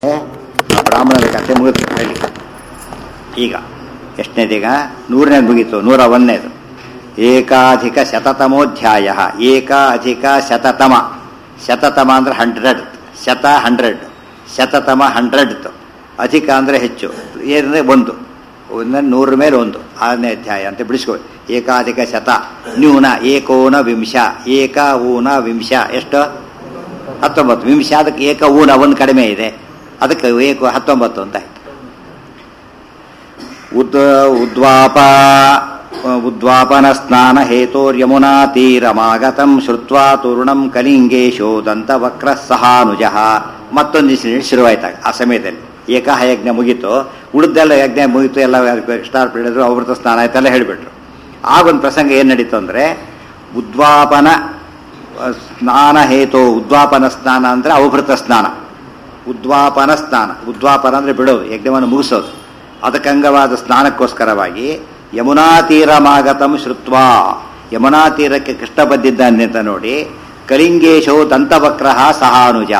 ಬ್ರಾಹ್ಮಣರ ಕಥೆ ಮುಗಿತು ಹೇಳಿ ಈಗ ಎಷ್ಟನೇದೀಗ ನೂರನೇದು ಮುಗೀತು ನೂರ ಒಂದನೇದು ಏಕಾಧಿಕ ಶತತಮೋಧ್ಯಾಯ ಏಕಾಧಿಕ ಶತತಮ ಶತತಮ ಅಂದ್ರೆ ಹಂಡ್ರೆಡ್ ಶತ ಹಂಡ್ರೆಡ್ ಶತತಮ ಹಂಡ್ರೆಡ್ ಅಧಿಕ ಅಂದರೆ ಹೆಚ್ಚು ಏನಂದರೆ ಒಂದು ಒಂದನೇ ನೂರ ಮೇಲೆ ಒಂದು ಆರನೇ ಅಧ್ಯಾಯ ಅಂತ ಬಿಡಿಸ್ಕೊ ಏಕಾಧಿಕ ಶತ ನ್ಯೂನ ಏಕೋನ ವಿಂಶ ಏಕ ಊನ ವಿಂಶ ಎಷ್ಟು ಹತ್ತೊಂಬತ್ತು ವಿಂಶ ಅದಕ್ಕೆ ಏಕ ಊನ ಒಂದು ಕಡಿಮೆ ಇದೆ ಅದಕ್ಕೆ ಏಕ ಹತ್ತೊಂಬತ್ತು ಅಂತ ಆಯ್ತು ಉದ್ ಉದ್ವಾಪ ಉದ್ವಾಪನ ಸ್ನಾನ ಹೇತೋರ್ಯಮುನಾ ತೀರಮಾಗತಂ ಶ್ರುತ್ವಾ ತೂರ್ಣಂ ಕಲಿಂಗೇಶೋ ದಂತವಕ್ರ ಸಹಾನುಜ ಮತ್ತೊಂದು ಇನ್ಸಿಡೆಂಟ್ ಶುರುವಾಯ್ತಾಗ ಆ ಸಮಯದಲ್ಲಿ ಏಕಾಹ ಯಜ್ಞ ಮುಗೀತು ಉಳಿದೆಲ್ಲ ಯಜ್ಞ ಮುಗೀತು ಎಲ್ಲ ಸ್ಟಾರ್ ಹೇಳಿದ್ರು ಅವೃತ ಸ್ನಾನ ಆಯ್ತೆಲ್ಲ ಹೇಳಿಬಿಟ್ರು ಆಗ ಒಂದು ಪ್ರಸಂಗ ಏನು ನಡೀತು ಅಂದರೆ ಉದ್ವಾಪನ ಸ್ನಾನ ಹೇತು ಉದ್ವಾಪನ ಸ್ನಾನ ಅಂದರೆ ಅವಭೃತ ಸ್ನಾನ ಉದ್ವಾಪನ ಸ್ನಾನ ಉದ್ವಾಪನ ಅಂದರೆ ಬಿಡೋದು ಯಜ್ಞವನ್ನು ಮುಗಿಸೋದು ಅದಕ್ಕಂಗವಾದ ಸ್ನಾನಕ್ಕೋಸ್ಕರವಾಗಿ ಯಮುನಾ ತೀರಮಾಗತಂ ಶ್ರುತ್ವಾ ಯಮುನಾ ತೀರಕ್ಕೆ ಕೃಷ್ಣ ಬಂದಿದ್ದಾನೆ ಅಂತ ನೋಡಿ ಕಲಿಂಗೇಶೋ ದಂತವಕ್ರ ಸಹಾನುಜ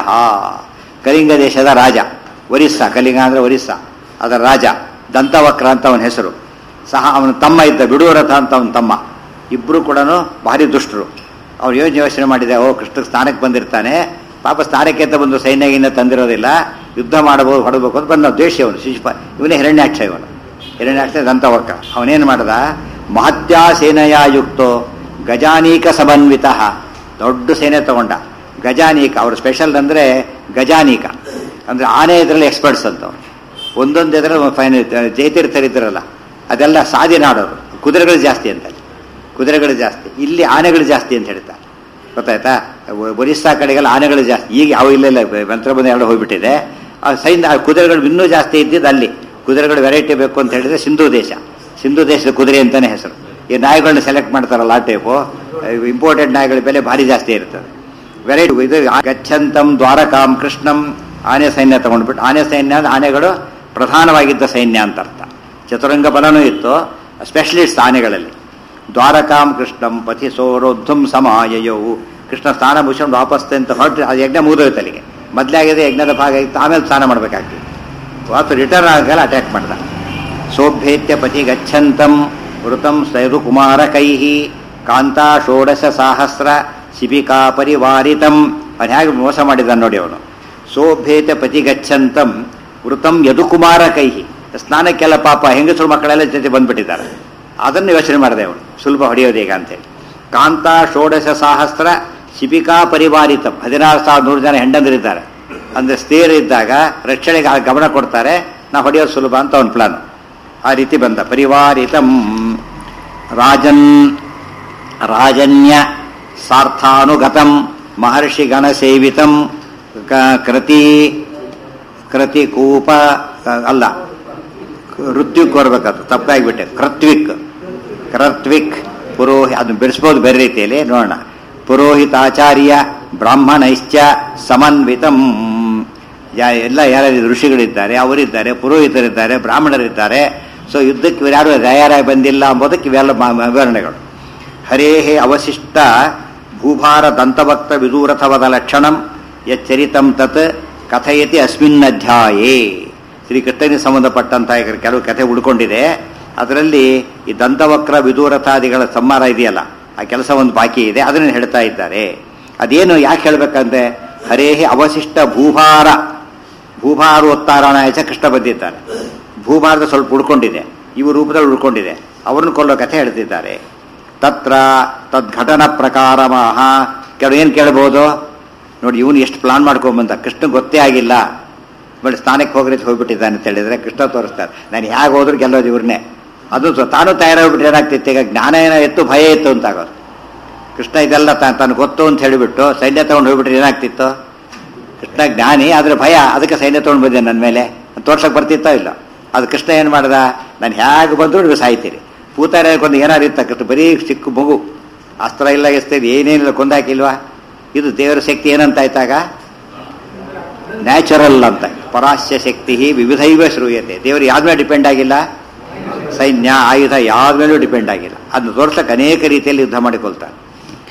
ಕಲಿಂಗ ದೇಶದ ರಾಜ ಒರಿಸ್ಸಾ ಕಲಿಂಗ ಅಂದರೆ ಒರಿಸ್ಸಾ ಅದರ ರಾಜ ದಂತವಕ್ರ ಅಂತ ಅವನ ಹೆಸರು ಸಹ ಅವನ ತಮ್ಮ ಇದ್ದ ಬಿಡುವರಥ ಅಂತ ಅವನ ತಮ್ಮ ಇಬ್ಬರು ಕೂಡ ಭಾರಿ ದುಷ್ಟರು ಅವ್ರು ಯೋಚನೆ ಯೋಚನೆ ಮಾಡಿದೆ ಓ ಕೃಷ್ಣ ಸ್ನಾನಕ್ಕೆ ಬಂದಿರ್ತಾನೆ ಪಾಪ ಸ್ನಾನಕ್ಕೆ ಅಂತ ಬಂದು ಸೈನ್ಯ ಗಿನ್ಯ ತಂದಿರೋದಿಲ್ಲ ಯುದ್ಧ ಮಾಡಬಹುದು ಹೊಡಬೇಕು ಅಂತ ಬಂದ ದ್ವೇಷ ಅವನು ಶಿಶುಪ ಇವನೇ ಹಿರಣ್ಯಾಕ್ಷ ಇವನು ಹಿರಣ್ಯಾಕ್ಷ ದಂತವಕ್ರ ಅವನೇನು ಮಾಡ್ದ ಮಹತ್ಯಾ ಸೇನೆಯ ಯುಕ್ತೋ ಗಜಾನೀಕ ಸಮನ್ವಿತ ದೊಡ್ಡ ಸೇನೆ ತಗೊಂಡ ಗಜಾನೀಕ ಅವ್ರ ಸ್ಪೆಷಲ್ ಅಂದರೆ ಗಜಾನೀಕ ಅಂದರೆ ಆನೆ ಇದರಲ್ಲಿ ಎಕ್ಸ್ಪರ್ಟ್ಸ್ ಅಂತ ಅವ್ರು ಒಂದೊಂದು ಇದರಲ್ಲಿ ಫೈನ್ ಜಯತೀರ್ಥರಿದ್ರಲ್ಲ ಅದೆಲ್ಲ ಸಾಧಿ ನಾಡೋರು ಕುದುರೆಗಳು ಜಾಸ್ತಿ ಅಂತ ಕುದುರೆಗಳು ಜಾಸ್ತಿ ಇಲ್ಲಿ ಆನೆಗಳು ಜಾಸ್ತಿ ಅಂತ ಹೇಳ್ತಾರೆ ಗೊತ್ತಾಯ್ತಾ ಒರಿಸ್ಸಾ ಕಡೆಗೆಲ್ಲ ಆನೆಗಳು ಜಾಸ್ತಿ ಈಗ ಯಾವ ಇಲ್ಲೆಲ್ಲ ಮಂತ್ರ ಬಂದು ಎರಡು ಹೋಗ್ಬಿಟ್ಟಿದೆ ಆ ಸೈನ್ಯ ಕುದುರೆಗಳು ಇನ್ನೂ ಜಾಸ್ತಿ ಇದ್ದಿದ್ದು ಅಲ್ಲಿ ಕುದುರೆಗಳು ವೆರೈಟಿ ಬೇಕು ಅಂತ ಹೇಳಿದ್ರೆ ಸಿಂಧು ದೇಶ ಸಿಂಧು ದೇಶದ ಕುದುರೆ ಅಂತಾನೆ ಹೆಸರು ಈ ನಾಯಿಗಳನ್ನ ಸೆಲೆಕ್ಟ್ ಮಾಡ್ತಾರಲ್ಲ ಆ ಟೈಪು ಇಂಪೋರ್ಟೆಡ್ ನಾಯಿಗಳ ಬೆಲೆ ಭಾರಿ ಜಾಸ್ತಿ ಇರ್ತದೆ ವೆರೈಟಿ ಇದು ಗಚ್ಚಂತಂ ದ್ವಾರಕಾಂ ಕೃಷ್ಣಂ ಆನೆ ಸೈನ್ಯ ತಗೊಂಡ್ಬಿಟ್ಟು ಆನೆ ಸೈನ್ಯ ಆನೆಗಳು ಪ್ರಧಾನವಾಗಿದ್ದ ಸೈನ್ಯ ಅಂತ ಅರ್ಥ ಚತುರಂಗ ಬಲನೂ ಇತ್ತು ಸ್ಪೆಷಲಿಸ್ಟ್ ಆನೆಗಳಲ್ಲಿ ದ್ವಾರಕಾಂ ಕೃಷ್ಣಂ ಪಥಿ ಸೋರೋದ್ಧಂ ಸಮಾಯಯವು ಕೃಷ್ಣ ಸ್ನಾನ ಮುಗಿಸ್ಕೊಂಡು ವಾಪಸ್ ಅಂತ ಹೊರಟು ಅದು ಯಜ್ಞ ಮುಗಿದೋಯ್ತು ಅಲ್ಲಿಗೆ ಮೊದಲಾಗಿದೆ ಯಜ್ಞದ ಭಾಗ ಇತ್ತು ಆಮೇಲೆ ಸ್ನಾನ ಮಾಡಬೇಕಾಗ್ತಿತ್ತು ವಾತು ರಿಟರ್ನ್ ಆಗಲ್ಲ ಅಟ್ಯಾಕ್ ಮಾಡ್ದ ಸೋಭ್ಯೇತ್ಯ ಪತಿ ಗಚ್ಚಂತಂ ವೃತಂ ಸೈರು ಕುಮಾರ ಕೈಹಿ ಕಾಂತಾ ಷೋಡಶ ಸಾಹಸ್ರ ಶಿಬಿಕಾ ಪರಿವಾರಿತಂ ಅವನು ಹೇಗೆ ಮೋಸ ಮಾಡಿದ ನೋಡಿ ಅವನು ಸೋಭ್ಯೇತ ಪತಿ ಗಚ್ಚಂತಂ ವೃತಂ ಯದುಕುಮಾರ ಕೈಹಿ ಸ್ನಾನಕ್ಕೆಲ್ಲ ಪಾಪ ಹೆಂಗಸರು ಮಕ್ಕಳೆಲ್ಲ ಜೊತೆ ಬಂದ್ಬಿಟ್ಟಿದ್ದಾರೆ ಅದನ್ನು ಯೋಚನೆ ಮಾಡಿದೆ ಅವನು ಸುಲಭ ಹೊಡೆಯೋದೀಗ ಅಂತೇಳಿ ಕಾಂತಾ ಷೋಡಶ ಸಹಸ್ರ ಶಿಬಿಕಾ ಪರಿವಾರಿತಂ ಹದಿನಾರು ಸಾವಿರದ ನೂರು ಜನ ಹೆಂಡಂದಿರಿದ್ದಾರೆ ಅಂದರೆ ಸ್ತ್ರೀಯರು ಇದ್ದಾಗ ರಕ್ಷಣೆಗೆ ಗಮನ ಕೊಡ್ತಾರೆ ನಾವು ಹೊಡೆಯೋದು ಸುಲಭ ಅಂತ ಅವನ ಪ್ಲಾನ್ ಆ ರೀತಿ ಬಂದ ಪರಿವಾರಿತಂ ರಾಜನ್ ರಾಜನ್ಯ ಸಾರ್ಥಾನುಗತಂ ಮಹರ್ಷಿ ಗಣಸೇವಿತಂ ಕೃತಿ ಕೃತಿಕೂಪ ಅಲ್ಲ ಋತ್ವಿಕ್ ಬರ್ಬೇಕದು ತಪ್ಪಾಗಿಬಿಟ್ಟೆ ಕೃತ್ವಿಕ್ ಕೃತ್ವಿಕ್ ಪುರೋಹಿ ಅದನ್ನು ಬಿಡಿಸ್ಬೋದು ಬೇರೆ ರೀತಿಯಲ್ಲಿ ನೋಡೋಣ ಪುರೋಹಿತಾಚಾರ್ಯ ಬ್ರಾಹ್ಮಣೈಶ್ಚ ಸಮನ್ವಿತಂ ಎಲ್ಲ ಯಾರ್ಯಾರು ಋಷಿಗಳಿದ್ದಾರೆ ಅವರಿದ್ದಾರೆ ಪುರೋಹಿತರಿದ್ದಾರೆ ಬ್ರಾಹ್ಮಣರಿದ್ದಾರೆ ಸೊ ಯುದ್ಧಕ್ಕೆ ಯಾರು ತಯಾರಾಗಿ ಬಂದಿಲ್ಲ ಎಂಬುದಕ್ಕೆ ಇವೆಲ್ಲ ವಿವರಣೆಗಳು ಹರೇಹೇ ಅವಶಿಷ್ಟ ಭೂಭಾರ ದಂತಭಕ್ತ ವಿದೂರಥವದ ಲಕ್ಷಣಂ ಯಚ್ಚರಿತಂ ತತ್ ಕಥಯತಿ ಅಸ್ಮಿನ್ ಅಧ್ಯಾಯೇ ಶ್ರೀಕೃಷ್ಣನಿಗೆ ಸಂಬಂಧಪಟ್ಟಂತಹ ಕೆಲವು ಕಥೆ ಉಳ್ಕೊಂಡಿದೆ ಅದರಲ್ಲಿ ಈ ದಂತವಕ್ರ ವಿದೂರಥಾದಿಗಳ ಸಂಹಾರ ಇದೆಯಲ್ಲ ಆ ಕೆಲಸ ಒಂದು ಬಾಕಿ ಇದೆ ಅದನ್ನು ಹೇಳ್ತಾ ಇದ್ದಾರೆ ಅದೇನು ಯಾಕೆ ಹೇಳ್ಬೇಕಂದ್ರೆ ಹರೇಹಿ ಅವಶಿಷ್ಟ ಭೂಭಾರ ಭೂಭಾರೋತ್ತಾರಣಾಯಚ ಕೃಷ್ಣ ಬಂದಿದ್ದಾರೆ ಭೂಭಾರದ ಸ್ವಲ್ಪ ಉಳ್ಕೊಂಡಿದೆ ಇವು ರೂಪದಲ್ಲಿ ಉಳ್ಕೊಂಡಿದೆ ಅವ್ರನ್ನ ಕೊಲ್ಲೋ ಕಥೆ ಹೇಳ್ತಿದ್ದಾರೆ ತತ್ರ ತದ್ಘಟನ ಪ್ರಕಾರ ಮಹ ಕೆಲವು ಏನು ಕೇಳ್ಬೋದು ನೋಡಿ ಇವನು ಎಷ್ಟು ಪ್ಲಾನ್ ಮಾಡ್ಕೊಂಬಂದ ಕೃಷ್ಣ ಗೊತ್ತೇ ಆಗಿಲ್ಲ ಬಟ್ ಸ್ಥಾನಕ್ಕೆ ಹೋಗ್ರಿ ಹೋಗ್ಬಿಟ್ಟಿದ್ದಾನೆ ಅಂತ ಹೇಳಿದ್ರೆ ಕೃಷ್ಣ ತೋರಿಸ್ತಾರೆ ನಾನು ಹೇಗೆ ಹೋದ್ರು ಗೆಲ್ಲೋದು ಇವ್ರನ್ನೇ ಅದು ತಾನು ತಯಾರಾಗ್ಬಿಟ್ರೆ ಏನಾಗ್ತಿತ್ತು ಈಗ ಜ್ಞಾನ ಏನೋ ಎತ್ತು ಭಯ ಇತ್ತು ಅಂತ ಆಗೋದು ಕೃಷ್ಣ ಇದೆಲ್ಲ ತಾನು ಗೊತ್ತು ಅಂತ ಹೇಳಿಬಿಟ್ಟು ಸೈನ್ಯ ತಗೊಂಡು ಹೋಗ್ಬಿಟ್ರೆ ಏನಾಗ್ತಿತ್ತು ಕೃಷ್ಣ ಜ್ಞಾನಿ ಆದ್ರೆ ಭಯ ಅದಕ್ಕೆ ಸೈನ್ಯ ತಗೊಂಡು ಬಂದೆ ನನ್ನ ಮೇಲೆ ತೋರ್ಸಕ್ಕೆ ಬರ್ತಿತ್ತೋ ಇಲ್ಲ ಅದು ಕೃಷ್ಣ ಏನು ಮಾಡ್ದ ನಾನು ಹೇಗೆ ಬಂದ್ರು ನೀವು ಸಾಯ್ತೀರಿ ಪೂತಾರಕೊಂದು ಏನಾರು ಇತ್ತ ಕೃಷ್ಣ ಬರೀ ಚಿಕ್ಕ ಮಗು ಅಸ್ತ್ರ ಇಲ್ಲ ಎಸ್ತಿದ್ ಏನೇನಿಲ್ಲ ಕೊಂದಾಕಿಲ್ವಾ ಇದು ದೇವರ ಶಕ್ತಿ ಏನಂತ ಆಯ್ತಾಗ ನ್ಯಾಚುರಲ್ ಅಂತ ಪರಾಸ್ಯ ಶಕ್ತಿ ವಿವಿಧೈವ ಶ್ರೂಯತೆ ದೇವರು ಯಾವ್ದ ಮೇಲೆ ಡಿಪೆಂಡ್ ಆಗಿಲ್ಲ ಸೈನ್ಯ ಆಯುಧ ಯಾವ್ದ ಮೇಲೂ ಡಿಪೆಂಡ್ ಆಗಿಲ್ಲ ಅದನ್ನು ತೋರ್ಸಕ್ಕೆ ಅನೇಕ ರೀತಿಯಲ್ಲಿ ಯುದ್ಧ ಮಾಡಿಕೊಳ್ತಾರೆ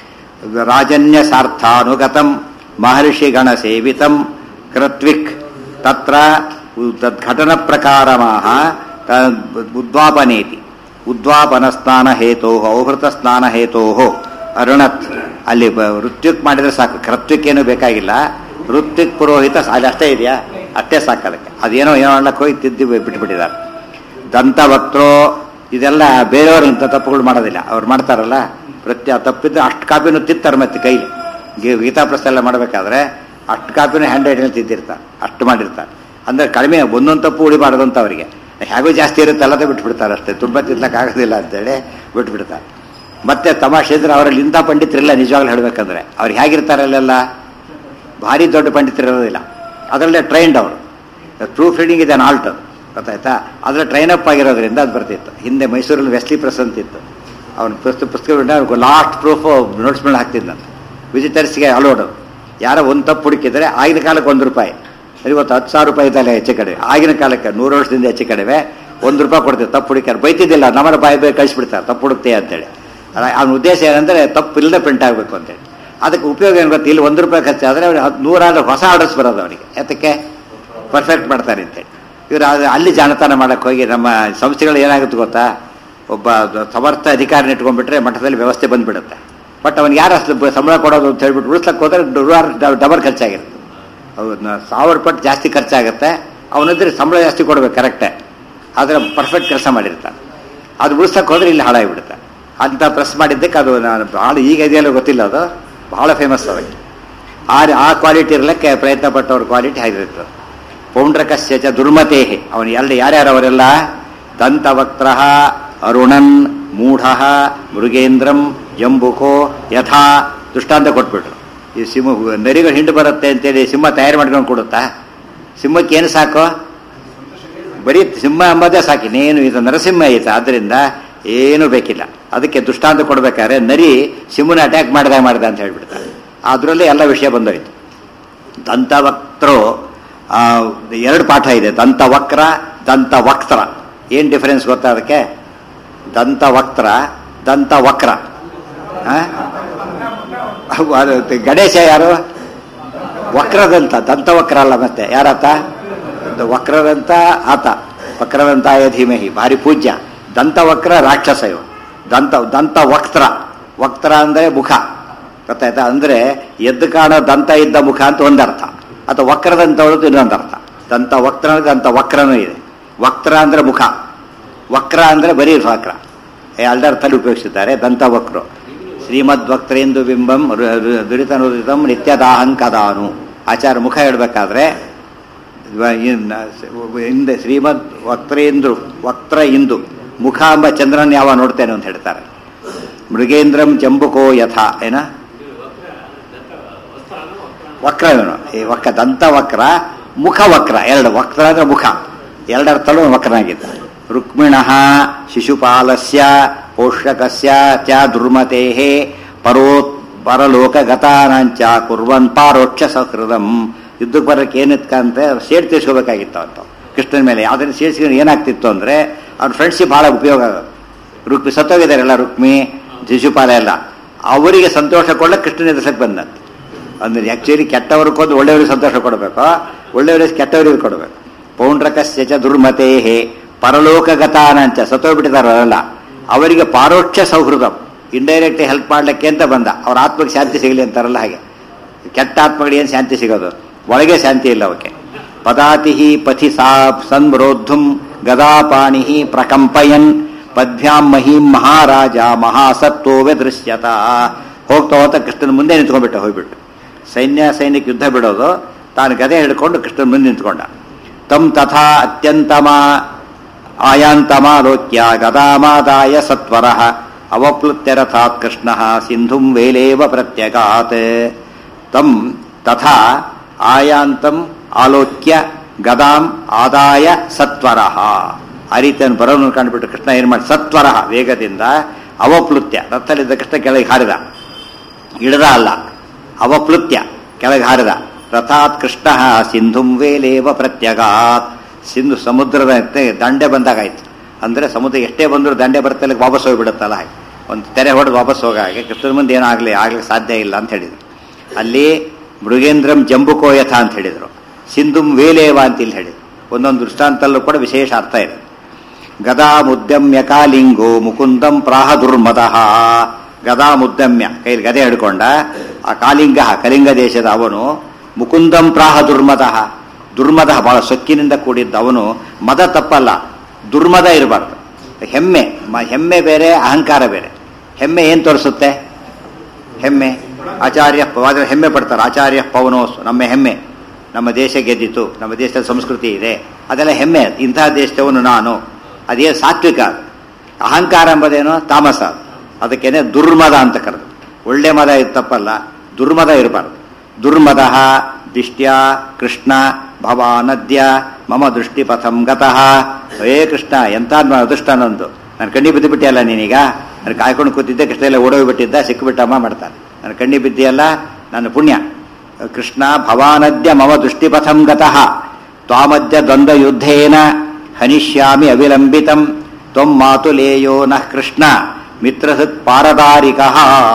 ರಾಜನ್ಯ ಸಾರ್ಥಾನುಗತಂ ಮಹರ್ಷಿ ಗಣ ಸೇವಿತಂ ಕೃತ್ವಿಕ್ ತತ್ರ ಉ- ತದ್ಘಟನ ಪ್ರಕಾರಮಾಹ ತ- ಉದ್ವಾಪನೇತಿ ಉದ್ವಾಪನ ಸ್ನಾನ ಹೇತೋ ಔಹೃತ ಸ್ನಾನ ಹೇತೋ ಅರುಣತ್ ಅಲ್ಲಿ ಬ- ಋತ್ವಿಕ್ ಮಾಡಿದ್ರೆ ಸಾಕು ಕೃತ್ವಿಕ್ಕೇನು ಬೇಕಾಗಿಲ್ಲ ಋತ್ವಿಕ್ ಪುರೋಹಿತ ಸ- ಅಲ್ಲಿ ಅಷ್ಟೇ ಇದೆಯಾ ಅಷ್ಟೇ ಸಾಕು ಅದಕ್ಕೆ ಅದೇನೋ ಏನೋ ಅಣ್ಣಕ್ಕೆ ಹೋಗಿ ತಿದ್ದಿ ಬಿಟ್ಬಿಟ್ಟಿದ್ದಾರೆ ದಂತವಕ್ತರೋ ಇದೆಲ್ಲ ಬೇರೆಯವರು ಇಂಥ ತಪ್ಪುಗಳು ಮಾಡೋದಿಲ್ಲ ಅವ್ರು ಮಾಡ್ತಾರಲ್ಲ ಪ್ರತಿ ಆ ತಪ್ಪಿದ್ರೆ ಅಷ್ಟು ಕಾಪಿನೂ ತಿತ್ತಾರೆ ಮತ್ತೆ ಕೈಲಿ ಗಿ- ಗೀತಾಪ್ರಸ್ಥ ಎಲ್ಲ ಮಾಡಬೇಕಾದ್ರೆ ಅಷ್ಟು ಕಾಪಿನೂ ಹ್ಯಾಂಡ್ ರೈಟಿಂಗ್ ತಿದ್ದಿರ್ತಾರೆ ಅಷ್ಟು ಮಾಡಿರ್ತಾರೆ ಅಂದ್ರೆ ಕಡಿಮೆ ಒಂದೊಂದು ತಪ್ಪು ಉಳಿಬಾರ್ದು ಅಂತ ಅವರಿಗೆ ಹೇಗೂ ಜಾಸ್ತಿ ಇರುತ್ತೆ ಅಲ್ಲದೆ ಬಿಟ್ಬಿಡ್ತಾರೆ ಅಷ್ಟೇ ತುಂಬ ತಿದ್ಲಕ್ಕಾಗೋದಿಲ್ಲ ಅಂತೇಳಿ ಬಿಟ್ಬಿಡ್ತಾರೆ ಮತ್ತೆ ತಮಾಷೆ ಇದ್ರೆ ಅವರಲ್ಲಿ ಇಂಥ ಪಂಡಿತರಿಲ್ಲ ನಿಜವಾಗ್ಲೂ ಹೇಳ್ಬೇಕಂದ್ರೆ ಅವ್ರು ಹೇಗಿರ್ತಾರೆ ಅಲ್ಲೆಲ್ಲ ಭಾರಿ ದೊಡ್ಡ ಪಂಡಿತರಿರೋದಿಲ್ಲ ಅದರಲ್ಲೇ ಟ್ರೈನ್ಡ್ ಅವರು ಪ್ರೂಫ್ ರೀಡಿಂಗ್ ಇದೆ ಆಲ್ಟ್ ಅದು ಗೊತ್ತಾಯ್ತಾ ಅದರ ಟ್ರೈನ್ ಅಪ್ ಆಗಿರೋದ್ರಿಂದ ಅದು ಬರ್ತಿತ್ತು ಹಿಂದೆ ಮೈಸೂರಲ್ಲಿ ವೆಸ್ಲಿ ಪ್ರೆಸ್ ಅಂತಿತ್ತು ಅವನು ಪುಸ್ತಕ ಪುಸ್ತಕ ಲಾಸ್ಟ್ ಪ್ರೂಫ್ ನೋಟ್ಸ್ ಮೇಲೆ ಹಾಕ್ತಿದ್ದಂತೆ ವಿಸಿಟರ್ಸ್ಗೆ ಅಲೋಡ್ ಯಾರೋ ಒಂದು ತಪ್ಪು ಹುಡುಕಿದ್ರೆ ಆಗಿನ ಕಾಲಕ್ಕೆ ಒಂದು ರೂಪಾಯಿ ಇವತ್ತು ಹತ್ತು ಸಾವಿರ ರೂಪಾಯಿ ಇದ್ದಲ್ಲ ಹೆಚ್ಚು ಕಡಿಮೆ ಆಗಿನ ಕಾಲಕ್ಕೆ ನೂರು ವರ್ಷದಿಂದ ಹೆಚ್ಚು ಕಡಿಮೆ ಒಂದು ರೂಪಾಯಿ ಕೊಡ್ತೀವಿ ತಪ್ಪು ಹುಡುಕ್ಯಾರ ಬೈತಿದ್ದಿಲ್ಲ ನಮ್ಮನ್ನ ಬಾಯಿ ಬಾಯಿ ಕಳಿಸ್ಬಿಡ್ತಾರೆ ತಪ್ಪು ಹುಡುಕ್ತೆ ಅಂತೇಳಿ ಅವನ ಉದ್ದೇಶ ಏನಂದ್ರೆ ತಪ್ಪು ಇಲ್ಲದೆ ಪ್ರಿಂಟ್ ಆಗಬೇಕು ಅಂತೇಳಿ ಅದಕ್ಕೆ ಉಪಯೋಗ ಏನು ಗೊತ್ತಾ ಇಲ್ಲಿ ಒಂದು ರೂಪಾಯಿ ಖರ್ಚಾದ್ರೆ ಅವ್ರಿಗೆ ಹತ್ತು ನೂರಾರು ಹೊಸ ಆರ್ಡರ್ಸ್ ಬರೋದು ಅವನಿಗೆ ಯಾತಕ್ಕೆ ಪರ್ಫೆಕ್ಟ್ ಮಾಡ್ತಾರೆ ಅಂತೇಳಿ ಇವರು ಅದು ಅಲ್ಲಿ ಜಾಣತನ ಮಾಡಕ್ಕೆ ಹೋಗಿ ನಮ್ಮ ಸಂಸ್ಥೆಗಳು ಏನಾಗುತ್ತೆ ಗೊತ್ತಾ ಒಬ್ಬ ದ- ಸಮರ್ಥ ಅಧಿಕಾರಿನ ಇಟ್ಕೊಂಡ್ಬಿಟ್ರೆ ಮಠದಲ್ಲಿ ವ್ಯವಸ್ಥೆ ಬಂದ್ಬಿಡುತ್ತೆ ಬಟ್ ಅವ್ನಿಗೆ ಯಾರು ಅಷ್ಟು ಬ- ಸಂಬಳ ಕೊಡೋದು ಅಂತ ಹೇಳ್ಬಿಟ್ಟು ಉಳಿಸ್ಲಕ್ಕೆ ಹೋದ್ರೆ ನೂರಾರು ಡಬಲ್ ಖರ್ಚಾಗಿರುತ್ತೆ ಅವ್ನ ಸಾವಿರ ಪಟ್ಟು ಜಾಸ್ತಿ ಖರ್ಚಾಗುತ್ತೆ ಅವನಿದ್ರೆ ಸಂಬಳ ಜಾಸ್ತಿ ಕೊಡ್ಬೇಕು ಕರೆಕ್ಟೇ ಆದರೆ ಪರ್ಫೆಕ್ಟ್ ಕೆಲಸ ಮಾಡಿರ್ತಾನೆ ಅದು ಉಳಿಸ್ಲಕ್ಕೆ ಹೋದ್ರೆ ಇಲ್ಲಿ ಹಾಳಾಗಿಬಿಡುತ್ತೆ ಅಂತ ಪ್ರೆಸ್ ಮಾಡಿದ್ದಕ್ಕೆ ಅದು ನಾನು ಭಾಳ ಈಗ ಇದೆಯಲ್ಲ ಗೊತ್ತಿಲ್ಲ ಅದು ಬಹಳ ಫೇಮಸ್ ಅದಕ್ಕೆ ಆ ಆ ಕ್ವಾಲಿಟಿ ಇರಲಿಕ್ಕೆ ಪ್ರಯತ್ನ ಪಟ್ಟವ್ರ ಕ್ವಾಲಿಟಿ ಆಗಿರುತ್ತೆ ಪೌಂಡ್ರಕಸ್ಯ ಚ ದುರ್ಮತೇಹೆ ಅವನು ಎಲ್ಲ ಯಾರ್ಯಾರು ಅವರೆಲ್ಲ ದಂತವಕ್ತ್ರ ಅರುಣನ್ ಮೂಢ ಮೃಗೇಂದ್ರಂ ಜಂಬುಕೋ ಯಥಾ ದೃಷ್ಟಾಂತ ಕೊಟ್ಬಿಟ್ರು ಈ ಸಿಂಹ ನರಿಗಳು ಹಿಂಡು ಬರುತ್ತೆ ಅಂತೇಳಿ ಸಿಂಹ ತಯಾರು ಮಾಡ್ಕೊಂಡು ಕೊಡುತ್ತಾ ಸಿಂಹಕ್ಕೆ ಏನು ಸಾಕು ಬರೀ ಸಿಂಹ ಎಂಬುದೇ ಸಾಕು ಇನ್ನೇನು ಇದು ನರಸಿಂಹ ಐತೆ ಆದ್ದರಿಂದ ಏನು ಬೇಕಿಲ್ಲ ಅದಕ್ಕೆ ದೃಷ್ಟಾಂತ ಕೊಡ್ಬೇಕಾದ್ರೆ ನರಿ ಸಿಂಹನ ಅಟ್ಯಾಕ್ ಮಾಡಿದ ಮಾಡಿದ ಅಂತ ಹೇಳ್ಬಿಡ್ತಾರೆ ಅದರಲ್ಲೇ ಎಲ್ಲ ವಿಷಯ ಬಂದೋಯ್ತು ದಂತವಕ್ತರು ಆ, ಎರಡು ಪಾಠ ಇದೆ ದಂತವಕ್ರ ದಂತವಕ್ತ್ರ ಏನು ಡಿಫರೆನ್ಸ್ ಗೊತ್ತಾ ಅದಕ್ಕೆ ದಂತವಕ್ತ್ರ ದಂತವಕ್ರ ಆ? ಅವು ಅದು ಗಣೇಶ ಯಾರು ವಕ್ರದಂತ ದಂತವಕ್ರ ಅಲ್ಲ ಮತ್ತೆ ಯಾರಾತ ಅದು ವಕ್ರದಂತ ಆತ ವಕ್ರದಂತಾಯ ಧೀಮಹಿ ಭಾರಿ ಪೂಜ್ಯ ದಂತವಕ್ರ ರಾಕ್ಷಸ ಇವ ದಂತ ದಂತ ವಕ್ತ್ರ ವಕ್ತ್ರ ಅಂದ್ರೆ ಮುಖ ಗೊತ್ತಾಯ್ತಾ ಅಂದ್ರೆ ಎದ್ದು ಕಾಣೋ ದಂತ ಇದ್ದ ಮುಖ ಅಂತ ಒಂದರ್ಥ ಅಥವಾ ವಕ್ರದಂತ ಅನ್ನೋದು ಇನ್ನೊಂದು ಅರ್ಥ ದಂತ ವಕ್ರ ಅಂದ್ರೆ ದಂತ ವಕ್ರನೂ ಇದೆ ವಕ್ರ ಅಂದ್ರೆ ಮುಖ ವಕ್ರ ಅಂದ್ರೆ ಬರೀ ವಕ್ರ ಎರಡರ್ಥಲ್ಲಿ ಉಪಯೋಗಿಸಿದ್ದಾರೆ ದಂತ ವಕ್ರು ಶ್ರೀಮದ್ ವಕ್ರೇಂದು ಬಿಂಬಂ ರು- ರು- ದುರಿತನುದಿತಂ ನಿತ್ಯದಾಹಂಕದಾನು ಆಚಾರ ಮುಖ ಹೇಳ್ಬೇಕಾದ್ರೆ ಇವ- ಇನ್ನ ಸ- ಹಿಂದೆ ಶ್ರೀಮದ್ ವಕ್ರೇಂದ್ರು ವಕ್ರ ಇಂದು ಮುಖ ಎಂಬ ಚಂದ್ರನ್ ಯಾವ ನೋಡ್ತೇನೆ ಅಂತ ಹೇಳ್ತಾರೆ ಮೃಗೇಂದ್ರಂ ಜಂಬುಕೋ ಯಥ ಏನ ವಕ್ರ ಇವನು ಈ ವಕ್ರ ದಂತ ವಕ್ರ ಮುಖ ವಕ್ರ ಎರಡು ವಕ್ರ ಅಂದ್ರೆ ಮುಖ ಎರಡರ್ಥಲ್ಲೂ ವಕ್ರನಾಗಿದ್ದ ರುಕ್ಮಿಣ ಶಿಶುಪಾಲಸ್ಯ ಪೋಷಕಸ್ಯ ಚ ದುರ್ಮತೆ ಪರೋ ಪರಲೋಕಗತಾನಾಂಚ ಕುರ್ವನ್ ಪಾರೋಕ್ಷ ಸಹೃದಂ ಯುದ್ಧಕ್ಕೆ ಬರೋಕ್ಕೆ ಏನಿತ್ತ ಅಂತ ಸೇಡ್ ತೀರ್ಸ್ಕೋಬೇಕಾಗಿತ್ತು ಅಂತ ಕೃಷ್ಣನ ಮೇಲೆ ಯಾವ್ದನ್ನ ಸೇರಿಸಿದ್ರೆ ಏನಾಗ್ತಿತ್ತು ಅಂದ್ರೆ ಅವ್ರ ಫ್ರೆಂಡ್ಶಿಪ್ ಬಹಳ ಉಪಯೋಗ ಆಗೋದು ರುಕ್ಮಿ ಸತ್ತೋಗಿದಾರೆಲ್ಲ ರುಕ್ಮಿ ಶಿಶುಪಾಲ ಎಲ್ಲ ಅವರಿಗೆ ಸಂತೋಷ ಕೊಡ್ಲಿಕ್ಕೆ ಕೃಷ್ಣನ ಎದುರ್ಸಕ್ಕೆ ಬಂದಂತೆ ಅಂದ್ರೆ ಆಕ್ಚುಲಿ ಕೆಟ್ಟವ್ರಿಗೆ ಕೊಂದು ಒಳ್ಳೆಯವ್ರಿಗೆ ಸಂತೋಷ ಕೊಡಬೇಕು ಒಳ್ಳೆಯವರಿಗೆ ಕೆಟ್ಟವರಿಗೆ ಕೊಡಬೇಕು ಪೌಂಡ್ರಕಸ್ಯ ಚ ದುರ್ಮತೇಹೇ ಪರಲೋಕಗತಾನಂಚ ಸತ್ತೋಗ್ಬಿಟ್ಟಿದಾರಲ್ಲ ಅವರಿಗೆ ಪಾರೋಕ್ಷ ಸೌಹೃದ ಇಂಡೈರೆಕ್ಟ್ ಹೆಲ್ಪ್ ಮಾಡ್ಲಿಕ್ಕೆ ಅಂತ ಬಂದ ಅವ್ರ ಆತ್ಮಕ್ಕೆ ಶಾಂತಿ ಸಿಗಲಿ ಅಂತಾರಲ್ಲ ಹಾಗೆ ಕೆಟ್ಟ ಆತ್ಮಗಳಿಗೆ ಏನು ಶಾಂತಿ ಸಿಗೋದು ಒಳಗೆ ಶಾಂತಿ ಇಲ್ಲ ಅವಕ್ಕೆ ಪದಾತಿ ಪಥಿ ಸಾ ಸನ್ಮರೋದ್ಧುಂ ಗದಾಪಾಣಿ ಪ್ರಕಂಪಯನ್ ಪದ್ಭ್ಯಾಂ ಮಹೀಂ ಮಹಾರಾಜ ಮಹಾಸತ್ವೋ ದೃಶ್ಯತ ಹೋಗ್ತಾ ಹೋಗ್ತಾ ಕೃಷ್ಣನ ಮುಂದೆ ನಿಂತ್ಕೊಂಡ್ಬಿಟ್ಟ ಹೋಗ್ಬಿಟ್ಟು ಸೈನ್ಯ ಸೈನ್ಯಕ್ಕೆ ಯುದ್ಧ ಬಿಡೋದು ತಾನು ಗದೆ ಹಿಡ್ಕೊಂಡು ಕೃಷ್ಣನ ಮುಂದೆ ನಿಂತ್ಕೊಂಡ ತಂ ತಥಾ ಅತ್ಯಂತಮ ಆಯಾಂತಮಾಲೋಕ್ಯ ಗದಾಮಾದಾಯ ಸತ್ವರ ಅವಪ್ಲುತ್ಯರಥಾತ್ ಕೃಷ್ಣ ಸಿಂಧುಂ ವೇಲೇವ ಪ್ರತ್ಯಗಾತ್ ತಂ ತಥಾ ಆಯಾಂತಂ ಆಲೋಕ್ಯ ಗದಾಂ ಆದಾಯ ಸತ್ವರ ಆ ರೀತಿಯನ್ನು ಬರೋನು ಕಂಡುಬಿಟ್ಟು ಕೃಷ್ಣ ಏನು ಮಾಡಿ ಸತ್ವರ ವೇಗದಿಂದ ಅವಪ್ಲುತ್ಯ ರಥದಲ್ಲಿದ್ದ ಕೃಷ್ಣ ಕೆಳಗೆ ಹಾರಿದ ಇಡದ ಅಲ್ಲ ಅವಪ್ಲುತ್ಯ ಕೆಳಗೆ ಹಾರಿದ ರಥಾತ್ ಕೃಷ್ಣ ಸಿಂಧುಂ ವೇಲೇವ ಪ್ರತ್ಯಗಾತ್ ಸಿಂಧು ಸಮುದ್ರದ ಎತ್ತೆ ದಂಡೆ ಬಂದಾಗಾಯ್ತು ಅಂದ್ರೆ ಸಮುದ್ರ ಎಷ್ಟೇ ಬಂದರೂ ದಂಡೆ ಬರ್ತಲ್ಲ ವಾಪಸ್ ಹೋಗಿಬಿಡುತ್ತಲ್ಲ ಹಾಗೆ ಒಂದು ತೆರೆ ಹೊಡೆದು ವಾಪಸ್ ಹೋಗ ಹಾಗೆ ಕೃಷ್ಣನ ಮುಂದೆ ಏನಾಗಲಿ ಆಗ್ಲಿಕ್ಕೆ ಸಾಧ್ಯ ಇಲ್ಲ ಅಂತ ಹೇಳಿದ್ರು ಅಲ್ಲಿ ಮೃಗೇಂದ್ರಂ ಜಂಬುಕೋಯಥ ಅಂತ ಹೇಳಿದರು ಸಿಂಧುಂ ವೇಲೇವ ಅಂತ ಇಲ್ಲಿ ಹೇಳಿ ಒಂದೊಂದು ದೃಷ್ಟಾಂತಲ್ಲೂ ಕೂಡ ವಿಶೇಷ ಅರ್ಥ ಇದೆ ಗದಾ ಮುದ್ದಮ್ಯ ಕಾಲಿಂಗೋ ಮುಕುಂದಂ ಪ್ರಾಹ ದುರ್ಮದಃ ಗದಾ ಮುದ್ದಮ್ಯ ಕೈಲಿ ಗದೆ ಹಿಡ್ಕೊಂಡ ಆ ಕಾಲಿಂಗ ಕಲಿಂಗ ದೇಶದ ಅವನು ಮುಕುಂದಂ ಪ್ರಾಹ ದುರ್ಮದಃ ದುರ್ಮದ ಬಹಳ ಸೊಕ್ಕಿನಿಂದ ಕೂಡಿದ್ದ ಅವನು ಮದ ತಪ್ಪಲ್ಲ ದುರ್ಮದ ಇರಬಾರ್ದು ಹೆಮ್ಮೆ ಮ- ಹೆಮ್ಮೆ ಬೇರೆ ಅಹಂಕಾರ ಬೇರೆ ಹೆಮ್ಮೆ ಏನ್ ತೋರಿಸುತ್ತೆ ಹೆಮ್ಮೆ ಆಚಾರ್ಯ ಪವಾದ ಹೆಮ್ಮೆ ಪಡ್ತಾರೆ ಆಚಾರ್ಯ ಪವನೋಸ್ ನಮ್ಮ ಹೆಮ್ಮೆ ನಮ್ಮ ದೇಶ ಗೆದ್ದಿತು ನಮ್ಮ ದೇಶದ ಸಂಸ್ಕೃತಿ ಇದೆ ಅದೆಲ್ಲ ಹೆಮ್ಮೆ ಇಂತಹ ದೇಶದವನು ನಾನು ಅದೇ ಸಾತ್ವಿಕ ಅದು. ಅಹಂಕಾರ ಎಂಬುದೇನು ತಾಮಸ ಅದು. ಅದಕ್ಕೇನೆ ದುರ್ಮದ ಅಂತ ಕರೆದು ಒಳ್ಳೆ ಮದ ಇದು ತಪ್ಪಲ್ಲ ದುರ್ಮದ ಇರಬಾರ್ದು ದುರ್ಮದ ದಿಷ್ಟ್ಯ ಕೃಷ್ಣ ಭವಾನದ್ಯ ಮಮ ದೃಷ್ಟಿ ಪಥಂ ಗತಃ ಹೇ ಕೃಷ್ಣ ಎಂತ ಅದೃಷ್ಟ ನಂದು ನಾನು ಕಣ್ಣಿ ಬಿದ್ದು ಬಿಟ್ಟಿಯಲ್ಲ ನೀನೀಗ ನಾನು ಕಾಯ್ಕೊಂಡು ಕೂತಿದ್ದೆ ಕೃಷ್ಣ ಎಲ್ಲ ಓಡೋಗ್ಬಿಟ್ಟಿದ್ದ ಸಿಕ್ಕಿಬಿಟ್ಟಮ್ಮ ಮಾಡ್ತಾನೆ ನನ್ನ ಕಣ್ಣಿ ಬಿದ್ದಿಯಲ್ಲ ನನ್ನ ಪುಣ್ಯ ಕೃಷ್ಣ ಭವಾನದ್ಯ ಮಮ ದೃಷ್ಟಿಪಥಂ ಗತಃ ತ್ವಾಮದ್ಯ ದ್ವಂದ್ವ ಯುದ್ಧೇನ ಹನಿಷ್ಯಾಮಿ ಅವಿಲಂಬಿತಂ ತ್ವಂ ಮಾತುಲೇಯೋ ನಃ ಕೃಷ್ಣ ಮಿತ್ರಸತ್ ಪಾರದಾರಿಕಃ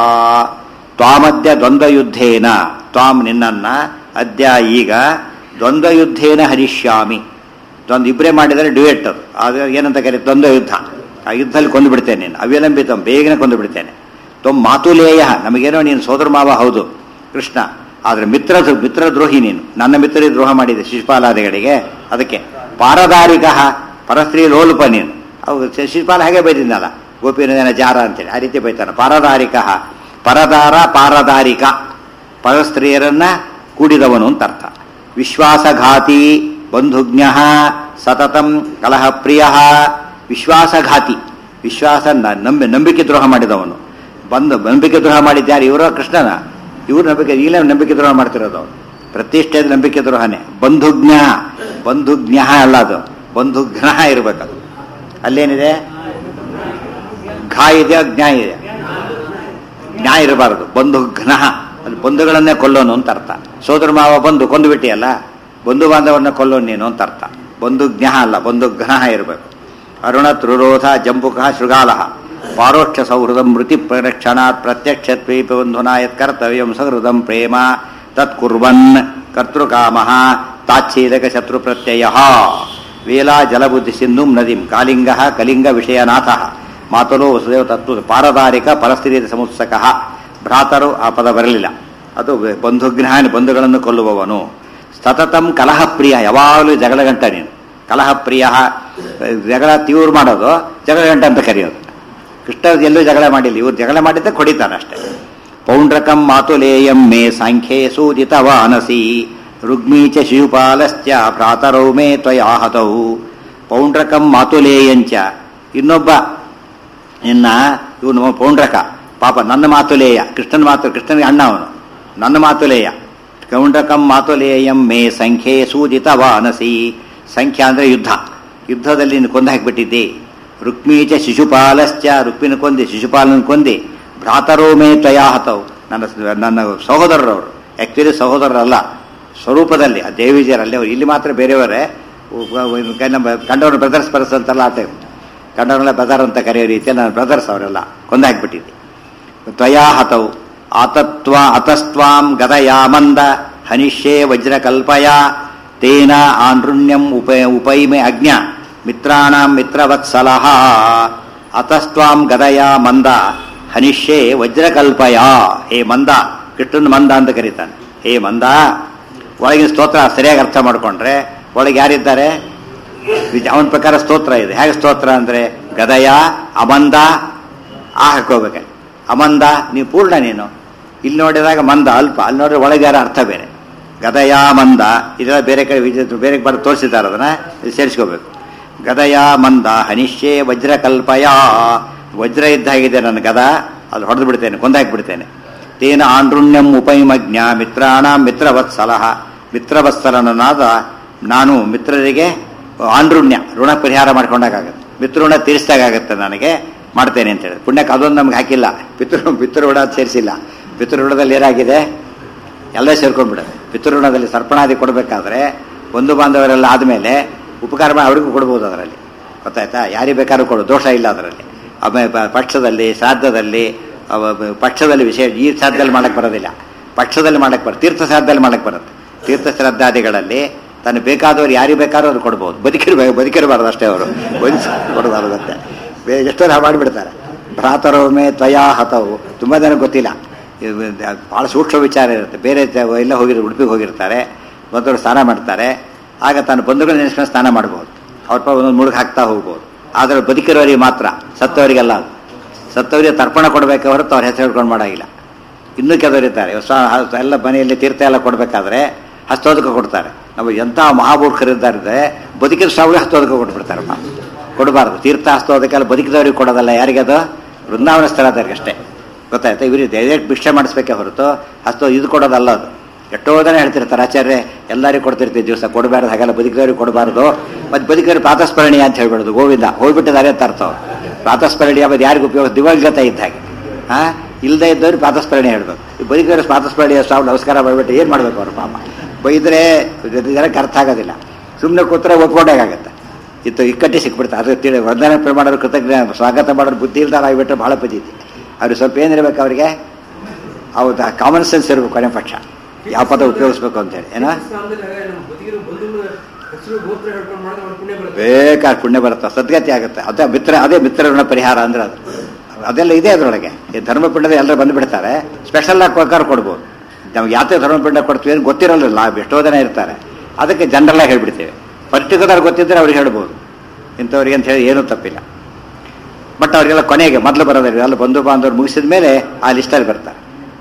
ತ್ವಾಮದ್ಯ ದ್ವಂದ್ವ ಯುದ್ಧೇನ ತ್ವಾಂ ನಿನ್ನನ್ನ ಅದ್ಯ ಈಗ ದ್ವಂದ್ವ ಯುದ್ಧೇನ ಹರಿಷ್ಯಾಮಿ ದ್ವಂದ್ವ ಇಬ್ಬರೇ ಮಾಡಿದರೆ ಡ್ಯೂಯೆಟ್ ಅದು ಅದು ಏನಂತ ಕರೀತಾರೆ ದ್ವಂದ್ವ ಯುದ್ಧ ಆ ಯುದ್ಧದಲ್ಲಿ ಕೊಂದು ಬಿಡ್ತೇನೆ ನೀನು ಅವಿಲಂಬಿತಂ ಬೇಗನೆ ಕೊಂದು ಬಿಡ್ತೇನೆ ತೊಮ್ ಮಾತುಲೇಯ ನಮಗೇನೋ ನೀನು ಸೋದರ ಮಾವ ಹೌದು ಕೃಷ್ಣ ಆದ್ರೆ ಮಿತ್ರ ಮಿತ್ರದ್ರೋಹಿ ನೀನು ನನ್ನ ಮಿತ್ರರಿಗೆ ದ್ರೋಹ ಮಾಡಿದೆ ಶಿಶುಪಾಲಾದಿಗಳಿಗೆ ಅದಕ್ಕೆ ಪಾರದಾರಿಕ ಪರಸ್ತ್ರೀ ಲೋಲುಪ ನೀನು ಅವು ಶಿ- ಶಿಶುಪಾಲ ಹಾಗೆ ಬೈದಿದ್ನಲ್ಲ ಗೋಪಿನ ಜಾರ ಅಂತೇಳಿ ಆ ರೀತಿ ಬೈತಾನೆ ಪಾರದಾರಿಕ ಪರದಾರ ಪಾರದಾರಿಕ ಪರಸ್ತ್ರೀಯರನ್ನ ಕೂಡಿದವನು ಅಂತ ಅರ್ಥ ವಿಶ್ವಾಸಘಾತಿ ಬಂಧುಜ್ಞ ಸತತಂ ಕಲಹಪ್ರಿಯ ವಿಶ್ವಾಸಘಾತಿ ವಿಶ್ವಾಸ ನ- ನಂಬಿ ನಂಬಿಕೆ ದ್ರೋಹ ಮಾಡಿದವನು ಬಂದು ನಂಬಿಕೆ ದ್ರೋಹ ಮಾಡಿದ್ಯಾರು ಇವರೋ ಕೃಷ್ಣನ ಇವರು ನಂಬಿಕೆ ಈಗಲೇ ನಂಬಿಕೆ ದ್ರೋಹ ಮಾಡ್ತಿರೋದು ಅವನು ಪ್ರತಿಷ್ಠೆದ ನಂಬಿಕೆ ದ್ರೋಹನೇ ಬಂಧುಜ್ಞ ಬಂಧುಜ್ಞ ಅಲ್ಲ ಅದು ಬಂಧುಘ್ನ ಇರಬೇಕದು ಅಲ್ಲೇನಿದೆ ಘಾ ಇದೆ ಜ್ಞಾ ಇದೆ ಜ್ಞಾ ಇರಬಾರದು ಬಂಧು ಘ್ನ ಅದು ಬಂಧುಗಳನ್ನೇ ಕೊಲ್ಲೋನು ಅಂತ ಅರ್ಥ ಸೋದರ ಮಾವ ಬಂಧು ಕೊಂದು ಬಿಟ್ಟಿಯಲ್ಲ ಬಂಧು ಬಾಂಧವನ್ನ ಕೊಲ್ಲೋನು ನೀನು ಅಂತ ಅರ್ಥ ಬಂಧು ಜ್ಞ ಅಲ್ಲ ಬಂಧು ಘ್ನ ಇರಬೇಕು ಅರುಣ ತ್ರುರೋಧ ಜಂಬುಕ ಶೃಗಾಲ ಪಾರೋಕ್ಷ ಸೌಹೃದಂ ಮೃತಿ ಪ್ರರಕ್ಷಣಾತ್ ಪ್ರತ್ಯಕ್ಷ ಬಂಧುನಾ ಯತ್ ಕರ್ತವ್ಯಂ ಸಹೃದಂ ಪ್ರೇಮ ತತ್ ಕುರ್ವನ್ ಕರ್ತೃಕಾಮ ತಾಚ್ಛೇದಕ ಶತ್ರು ಪ್ರತ್ಯಯ ವೇಲಾ ಜಲಬುದ್ಧಿ ಸಿಂಧುಂ ನದಿಂ ಕಾಲಿಂಗ ಕಲಿಂಗ ವಿಷಯನಾಥ ಮಾತುಲು ವಸುದೇವ ತತ್ವ ಪಾರದಾರಿಕ ಪರಸ್ಥಿತಿ ಸಮುತ್ಸಕ ಭ್ರಾತರು ಆ ಪದ ಬರಲಿಲ್ಲ ಅದು ಬಂಧುಜ್ಞಾನಿ ಬಂಧುಗಳನ್ನು ಕೊಲ್ಲುವವನು ಸತತಂ ಕಲಹಪ್ರಿಯ ಯಾವಾಗಲೂ ಜಗಳ ಗಂಟ ನೀನು ಕಲಹಪ್ರಿಯ ಜಗಳ ತೀವ್ರ ಮಾಡೋದು ಜಗಳ ಗಂಟ ಅಂತ ಕರೆಯೋದು ಕೃಷ್ಣ ಎಲ್ಲೂ ಜಗಳ ಮಾಡಿಲ್ಲ ಇವ್ರು ಜಗಳ ಮಾಡಿದ್ದೆ ಹೊಡಿತಾನೆ ಅಷ್ಟೇ ಪೌಂಡ್ರಕಂ ಮಾತುಲೇಯಂ ಮೇ ಸಾಂಖ್ಯೇ ಸೂಜಿತವಾನಸಿ ರುಗ್ಮೀ ಚ ಶಿಶುಪಾಲಶ್ಚ ಭ್ರಾತರೌ ಮೇ ತ್ವಯಾಹತೌ ಪೌಂಡ್ರಕಂ ಮಾತುಲೇಯಂಚ ಇನ್ನೊಬ್ಬ ನಿನ್ನ ಇವನು ಪೌಂಡ್ರಕ ಪಾಪ ನನ್ನ ಮಾತುಲೇಯ ಕೃಷ್ಣನ ಮಾತು ಕೃಷ್ಣನಿಗೆ ಅಣ್ಣ ಅವನು ನನ್ನ ಮಾತುಲೇಯ ಪೌಂಡ್ರಕಂ ಮಾತುಲೇಯಂ ಮೇ ಸಂಖ್ಯೆ ಸೂಜಿತವಾನಸಿ ಸಂಖ್ಯಾ ಅಂದ್ರೆ ಯುದ್ಧ ಯುದ್ಧದಲ್ಲಿ ನೀನು ಕೊಂದು ಹಾಕಿಬಿಟ್ಟಿದ್ದಿ ರುಕ್ಮೀಚ ಶಿಶುಪಾಲಶ್ಚ ರುಕ್ಮಿನ ಕೊಂದಿ ಶಿಶುಪಾಲನ ಕೊಂದಿ ಭ್ರಾತರೋ ಮೇ ತ್ವಯಾಹತವು ನನ್ನ ನನ್ನ ಸಹೋದರರವರು ಆಕ್ಚುಲಿ ಸಹೋದರರಲ್ಲ ಸ್ವರೂಪದಲ್ಲಿ ಆ ದೇವಿಜರಲ್ಲಿ ಅವರು ಇಲ್ಲಿ ಮಾತ್ರ ಬೇರೆಯವರೇ ನಮ್ಮ ಕಂಡವರು ಬ್ರದರ್ಸ್ ಪರಸ್ ಅಂತೆಲ್ಲ ಆಟ ಕಂಡವರೆಲ್ಲ ಬ್ರದರ್ ಅಂತ ಕರೆಯೋ ರೀತಿಯಲ್ಲಿ ನನ್ನ ಬ್ರದರ್ಸ್ ಅವರೆಲ್ಲ ಕೊಂದಾಕ್ಬಿಟ್ಟಿದ್ದೆ ತ್ವಯಾಹತವು ಆತತ್ವ ಅತಸ್ತ್ವಾಂ ಗದಯಾ ಮಂದ ಹನಿಷ್ಯೇ ವಜ್ರಕಲ್ಪಯ ತೇನ ಆನೃಣ್ಯಂ ಉಪ ಉಪೈಮೆ ಅಜ್ಞ ಮಿತ್ರಾಣಾಂ ಮಿತ್ರವತ್ಸಲಃ ಅತಸ್ತ್ವಾಂ ಗದಯಾ ಮಂದ ಹನಿಷ್ಯೇ ವಜ್ರಕಲ್ಪಯ ಹೇ ಮಂದ ಕೃಷ್ಣನ್ ಮಂದ ಅಂತ ಕರೀತಾನೆ ಹೇ ಮಂದ ಒಳಗಿನ ಸ್ತೋತ್ರ ಸರಿಯಾಗಿ ಅರ್ಥ ಮಾಡ್ಕೊಂಡ್ರೆ ಒಳಗೆ ಯಾರಿದ್ದಾರೆ ಅವನ ಪ್ರಕಾರ ಸ್ತೋತ್ರ ಇದೆ ಹೇಗೆ ಸ್ತೋತ್ರ ಅಂದ್ರೆ ಗದಯ ಅಮಂದ ಆ ಹಾಕೋಬೇಕು ಅಮಂದ ನೀವು ಪೂರ್ಣ ನೀನು ಇಲ್ಲಿ ನೋಡಿದಾಗ ಮಂದ ಅಲ್ಪ ಅಲ್ಲಿ ನೋಡಿದ್ರೆ ಒಳಗೆ ಯಾರ ಅರ್ಥ ಬೇರೆ ಗದಯ ಮಂದ ಇದೆಲ್ಲ ಬೇರೆ ಕಡೆ ವಿಜಯ- ಬೇರೆ ಬರ ತೋರಿಸಿದ್ದಾರೆ ಅದನ್ನ ಇದು ಸೇರಿಸ್ಕೋಬೇಕು ಗದಯ ಮಂದ ಹನಿಷ್ಯೇ ವಜ್ರಕಲ್ಪಯ ವಜ್ರ ಇದ್ದಾಗಿದೆ ನನ್ನ ಗದ ಅಲ್ಲಿ ಹೊಡೆದು ಬಿಡ್ತೇನೆ ಕೊಂದಾಕ್ಬಿಡ್ತೇನೆ ತೇನ ಆಂಡ್ರುಣ್ಯಂ ಉಪೈಮಜ್ಞ ಮಿತ್ರಾಣ ಮಿತ್ರವತ್ಸಲಹ ಮಿತ್ರವತ್ಸಲನಾದ ನಾನು ಮಿತ್ರರಿಗೆ ಆಂಡ್ರುಣ್ಯ ಋಣ ಪರಿಹಾರ ಮಾಡ್ಕೊಂಡಾಗತ್ತೆ ಪಿತೃಋಣ ತೀರಿಸಿದಾಗತ್ತೆ ನನಗೆ ಮಾಡ್ತೇನೆ ಅಂತ ಹೇಳಿ ಪುಣ್ಯಕ್ಕೆ ಅದೊಂದು ನಮ್ಗೆ ಹಾಕಿಲ್ಲ ಪಿತೃ ಪಿತೃಋಣ ಸೇರಿಸಿಲ್ಲ ಪಿತೃಋಣದಲ್ಲಿ ಏನಾಗಿದೆ ಎಲ್ಲ ಸೇರ್ಕೊಂಡ್ಬಿಡುತ್ತೆ ಪಿತೃಋಣದಲ್ಲಿ ಸರ್ಪಣಾದಿ ಕೊಡಬೇಕಾದ್ರೆ ಒಂದು ಬಾಂಧವರೆಲ್ಲ ಆದಮೇಲೆ ಉಪಕಾರ ಮಾಡಿ ಅವ್ರಿಗೂ ಕೊಡ್ಬೋದು ಅದರಲ್ಲಿ ಗೊತ್ತಾಯ್ತಾ ಯಾರಿಗೆ ಬೇಕಾದ್ರೂ ಕೊಡು ದೋಷ ಇಲ್ಲ ಅದರಲ್ಲಿ ಆಮೇಲೆ ಪ- ಪಕ್ಷದಲ್ಲಿ ಶ್ರಾದ್ದದಲ್ಲಿ ಅವ- ಬ- ಪಕ್ಷದಲ್ಲಿ ವಿಶೇಷ ಈ ಶ್ರಾದ್ದದಲ್ಲಿ ಮಾಡಕ್ಕೆ ಬರೋದಿಲ್ಲ ಪಕ್ಷದಲ್ಲಿ ಮಾಡಕ್ಕೆ ಬರುತ್ತೆ ತೀರ್ಥ ಶ್ರಾದ್ದದಲ್ಲಿ ಮಾಡಕ್ಕೆ ಬರುತ್ತೆ ತೀರ್ಥ ಶ್ರಾದ್ದಾದಿಗಳಲ್ಲಿ ತನಗೆ ಬೇಕಾದವ್ರು ಯಾರಿಗೆ ಬೇಕಾದ್ರೂ ಅವ್ರು ಕೊಡ್ಬೋದು ಬದುಕಿರ್ಬೇಕು ಬದುಕಿರಬಾರ್ದು ಅಷ್ಟೇ ಅವರು ಬದುಕಿ ಕೊಡಬಾರ್ದಂತೆ ಬೇ ಎಷ್ಟೋ ನಾವು ಮಾಡಿಬಿಡ್ತಾರೆ ಭ್ರಾತರೊಮ್ಮೆ ತ್ವಯಾ ಹತವು ತುಂಬ ಜನ ಗೊತ್ತಿಲ್ಲ ಇದು ಭಾಳ ಸೂಕ್ಷ್ಮ ವಿಚಾರ ಇರುತ್ತೆ ಬೇರೆ ತ- ಎಲ್ಲ ಹೋಗಿರ್ ಉಡುಪಿಗೆ ಹೋಗಿರ್ತಾರೆ ಬಂದವರು ಸ್ನಾನ ಮಾಡ್ತಾರೆ ಆಗ ತಾನು ಬಂಧುಗಳು ನೆನೆಸ್ಕೊಂಡು ಸ್ನಾನ ಮಾಡ್ಬೋದು ಅವ್ರ ಪಾಪ ಒಂದೊಂದು ಮುಳುಗ್ ಹಾಕ್ತಾ ಹೋಗ್ಬೋದು ಆದರೆ ಬದುಕಿರೋರಿಗೆ ಮಾತ್ರ ಸತ್ತವರಿಗೆಲ್ಲ ಅದು. ಸತ್ತವರಿಗೆ ತರ್ಪಣ ಕೊಡಬೇಕೆ ಹೊರತು ಅವ್ರ ಹೆಸರು ಹೇಳ್ಕೊಂಡು ಮಾಡೋಂಗಿಲ್ಲ ಇನ್ನೂ ಕೆಲವರು ಇರ್ತಾರೆ ಸ್ವ- ಹ- ಎಲ್ಲ ಮನೆಯಲ್ಲಿ ತೀರ್ಥ ಎಲ್ಲ ಕೊಡಬೇಕಾದ್ರೆ ಹಸ್ತೋದಕ ಕೊಡ್ತಾರೆ ನಾವು ಎಂಥ ಮಹಾಮೂರ್ಖರಿದ್ದಾರೆ ಬದುಕಿದ ಸಾವಿರ ಹಸ್ತೋದಕ ಕೊಟ್ಬಿಡ್ತಾರಪ್ಪ ಕೊಡಬಾರ್ದು ತೀರ್ಥ ಹಸ್ತೋದಕ್ಕೆಲ್ಲ ಬದುಕಿದವ್ರಿಗೆ ಕೊಡೋದಲ್ಲ ಯಾರಿಗದು ವೃಂದಾವನ ಸ್ಥಳದವ್ರಿಗೆ ಅಷ್ಟೇ ಗೊತ್ತಾಯ್ತಾ ಇವ್ರಿಗೆ ಡೈರೆಕ್ಟ್ ಭಿಕ್ಷೆ ಮಾಡಿಸ್ಬೇಕೆ ಹೊರತು ಹಸ್ತೋ ಇದು ಕೊಡೋದಲ್ಲ ಅದು ಎಷ್ಟೋ ಜನ ಹೇಳ್ತಿರ್ತಾರೆ ಆಚಾರ್ಯ ಎಲ್ಲರಿಗೂ ಕೊಡ್ತಿರ್ತೀವಿ ದಿವಸ ಕೊಡಬಾರ್ದು ಹಾಗೆಲ್ಲ ಬದುಕಿದವ್ರಿಗೆ ಕೊಡಬಾರ್ದು ಮತ್ತು ಬದುಕಿದವ್ರಿಗೆ ಪ್ರಾತಸ್ಮರಣೀಯ ಅಂತ ಹೇಳ್ಬಿಡೋದು ಗೋವಿಂದ ಹೋಗ್ಬಿಟ್ಟಿದ್ದಾರೆ ಅಂತ ಅರ್ಥ ಅವ್ರು. ಪ್ರಾತಸ್ಮರಣೀಯ ಮತ್ತು ಯಾರಿಗೂ ಉಪಯೋಗ ದಿವಂಗತ ಇದ್ದ ಹಾಗೆ ಹಾ ಇಲ್ಲದೆ ಇದ್ದವ್ರು ಪ್ರಾತಸ್ಮರಣೆ ಹೇಳ್ಬೇಕು ಈ ಬದುಕಿದವ್ರು ಪ್ರಾತಸ್ಮರಣೀಯ ಸಾವು ನಮಸ್ಕಾರ ಮಾಡಿಬಿಟ್ಟು ಏನು ಮಾಡ್ಬೇಕು ಅವ್ರು ಪಾಪ ಬೈದ್ರೆ ಜನಕ್ಕೆ ಅರ್ಥ ಆಗೋದಿಲ್ಲ ಸುಮ್ಮನೆ ಕೂತ್ರೆ ಒಪ್ಕೊಂಡಾಗತ್ತೆ ಇತ್ತು ಇಕ್ಕಟ್ಟಿ ಸಿಕ್ಬಿಡ್ತಾರೆ ಅದು ತಿಳಿ ವಂದನೆ ಮಾಡೋರು ಕೃತಜ್ಞ ಸ್ವಾಗತ ಮಾಡೋರು ಬುದ್ಧಿ ಇಲ್ದಾಗ ಆಗಿಬಿಟ್ರೆ ಭಾಳ ಪದ್ಧತಿ ಅವ್ರಿಗೆ ಸ್ವಲ್ಪ ಏನಿರ್ಬೇಕು ಅವರಿಗೆ ಹೌದಾ ಕಾಮನ್ ಸೆನ್ಸ್ ಇರಬೇಕು ಕೊನೆ ಪಕ್ಷ ಯಾವ ಪದ ಉಪಯೋಗಿಸ್ಬೇಕು ಅಂತೇಳಿ ಏನೋ ಬದುಕಿರೋ ಬಂಧುಗಳ ಹೆಸರು ಗೋತ್ರ ಹೇಳ್ಕೊಂಡು ಮಾಡಿದ್ರೆ ಅವ್ರ ಪುಣ್ಯ ಬರುತ್ತೆ ಬೇಕಾದ ಪುಣ್ಯ ಬರುತ್ತೆ ಸದ್ಗತಿ ಆಗುತ್ತೆ ಅದೇ ಮಿತ್ರ ಅದೇ ಮಿತ್ರಋಣ ಪರಿಹಾರ ಅಂದ್ರೆ ಅದು ಅದೆಲ್ಲ ಇದೆ ಅದರೊಳಗೆ ಈ ಧರ್ಮಪಿಂಡದ ಎಲ್ಲರೂ ಬಂದುಬಿಡ್ತಾರೆ ಸ್ಪೆಷಲ್ ಆಗಿ ಕೊಡ್ಕಾರ ಕೊಡ್ಬೋದು ನಮ್ಗೆ ಯಾವ್ದೇ ಧರ್ಮಪಿಂಡ ಕೊಡ್ತೀವಿ ಅಂತ ಗೊತ್ತಿರಲ್ಲ ಎಷ್ಟೋ ಜನ ಇರ್ತಾರೆ ಅದಕ್ಕೆ ಜನರಲ್ ಆಗಿ ಹೇಳ್ಬಿಡ್ತೇವೆ ಪರ್ಟಿಕ್ಯುಲರ್ ಗೊತ್ತಿದ್ರೆ ಅವ್ರಿಗೆ ಹೇಳ್ಬೋದು ಇಂಥವ್ರಿಗೆ ಅಂತ ಹೇಳಿ ಏನೂ ತಪ್ಪಿಲ್ಲ ಬಟ್ ಅವರಿಗೆಲ್ಲ ಕೊನೆಗೆ ಮೊದಲು ಬರೋದಿಲ್ಲ ಎಲ್ಲ ಬಂಧು ಬಾಂಧವರು ಮುಗಿಸಿದ ಮೇಲೆ ಆ ಲಿಸ್ಟಲ್ಲಿ ಬರ್ತಾರೆ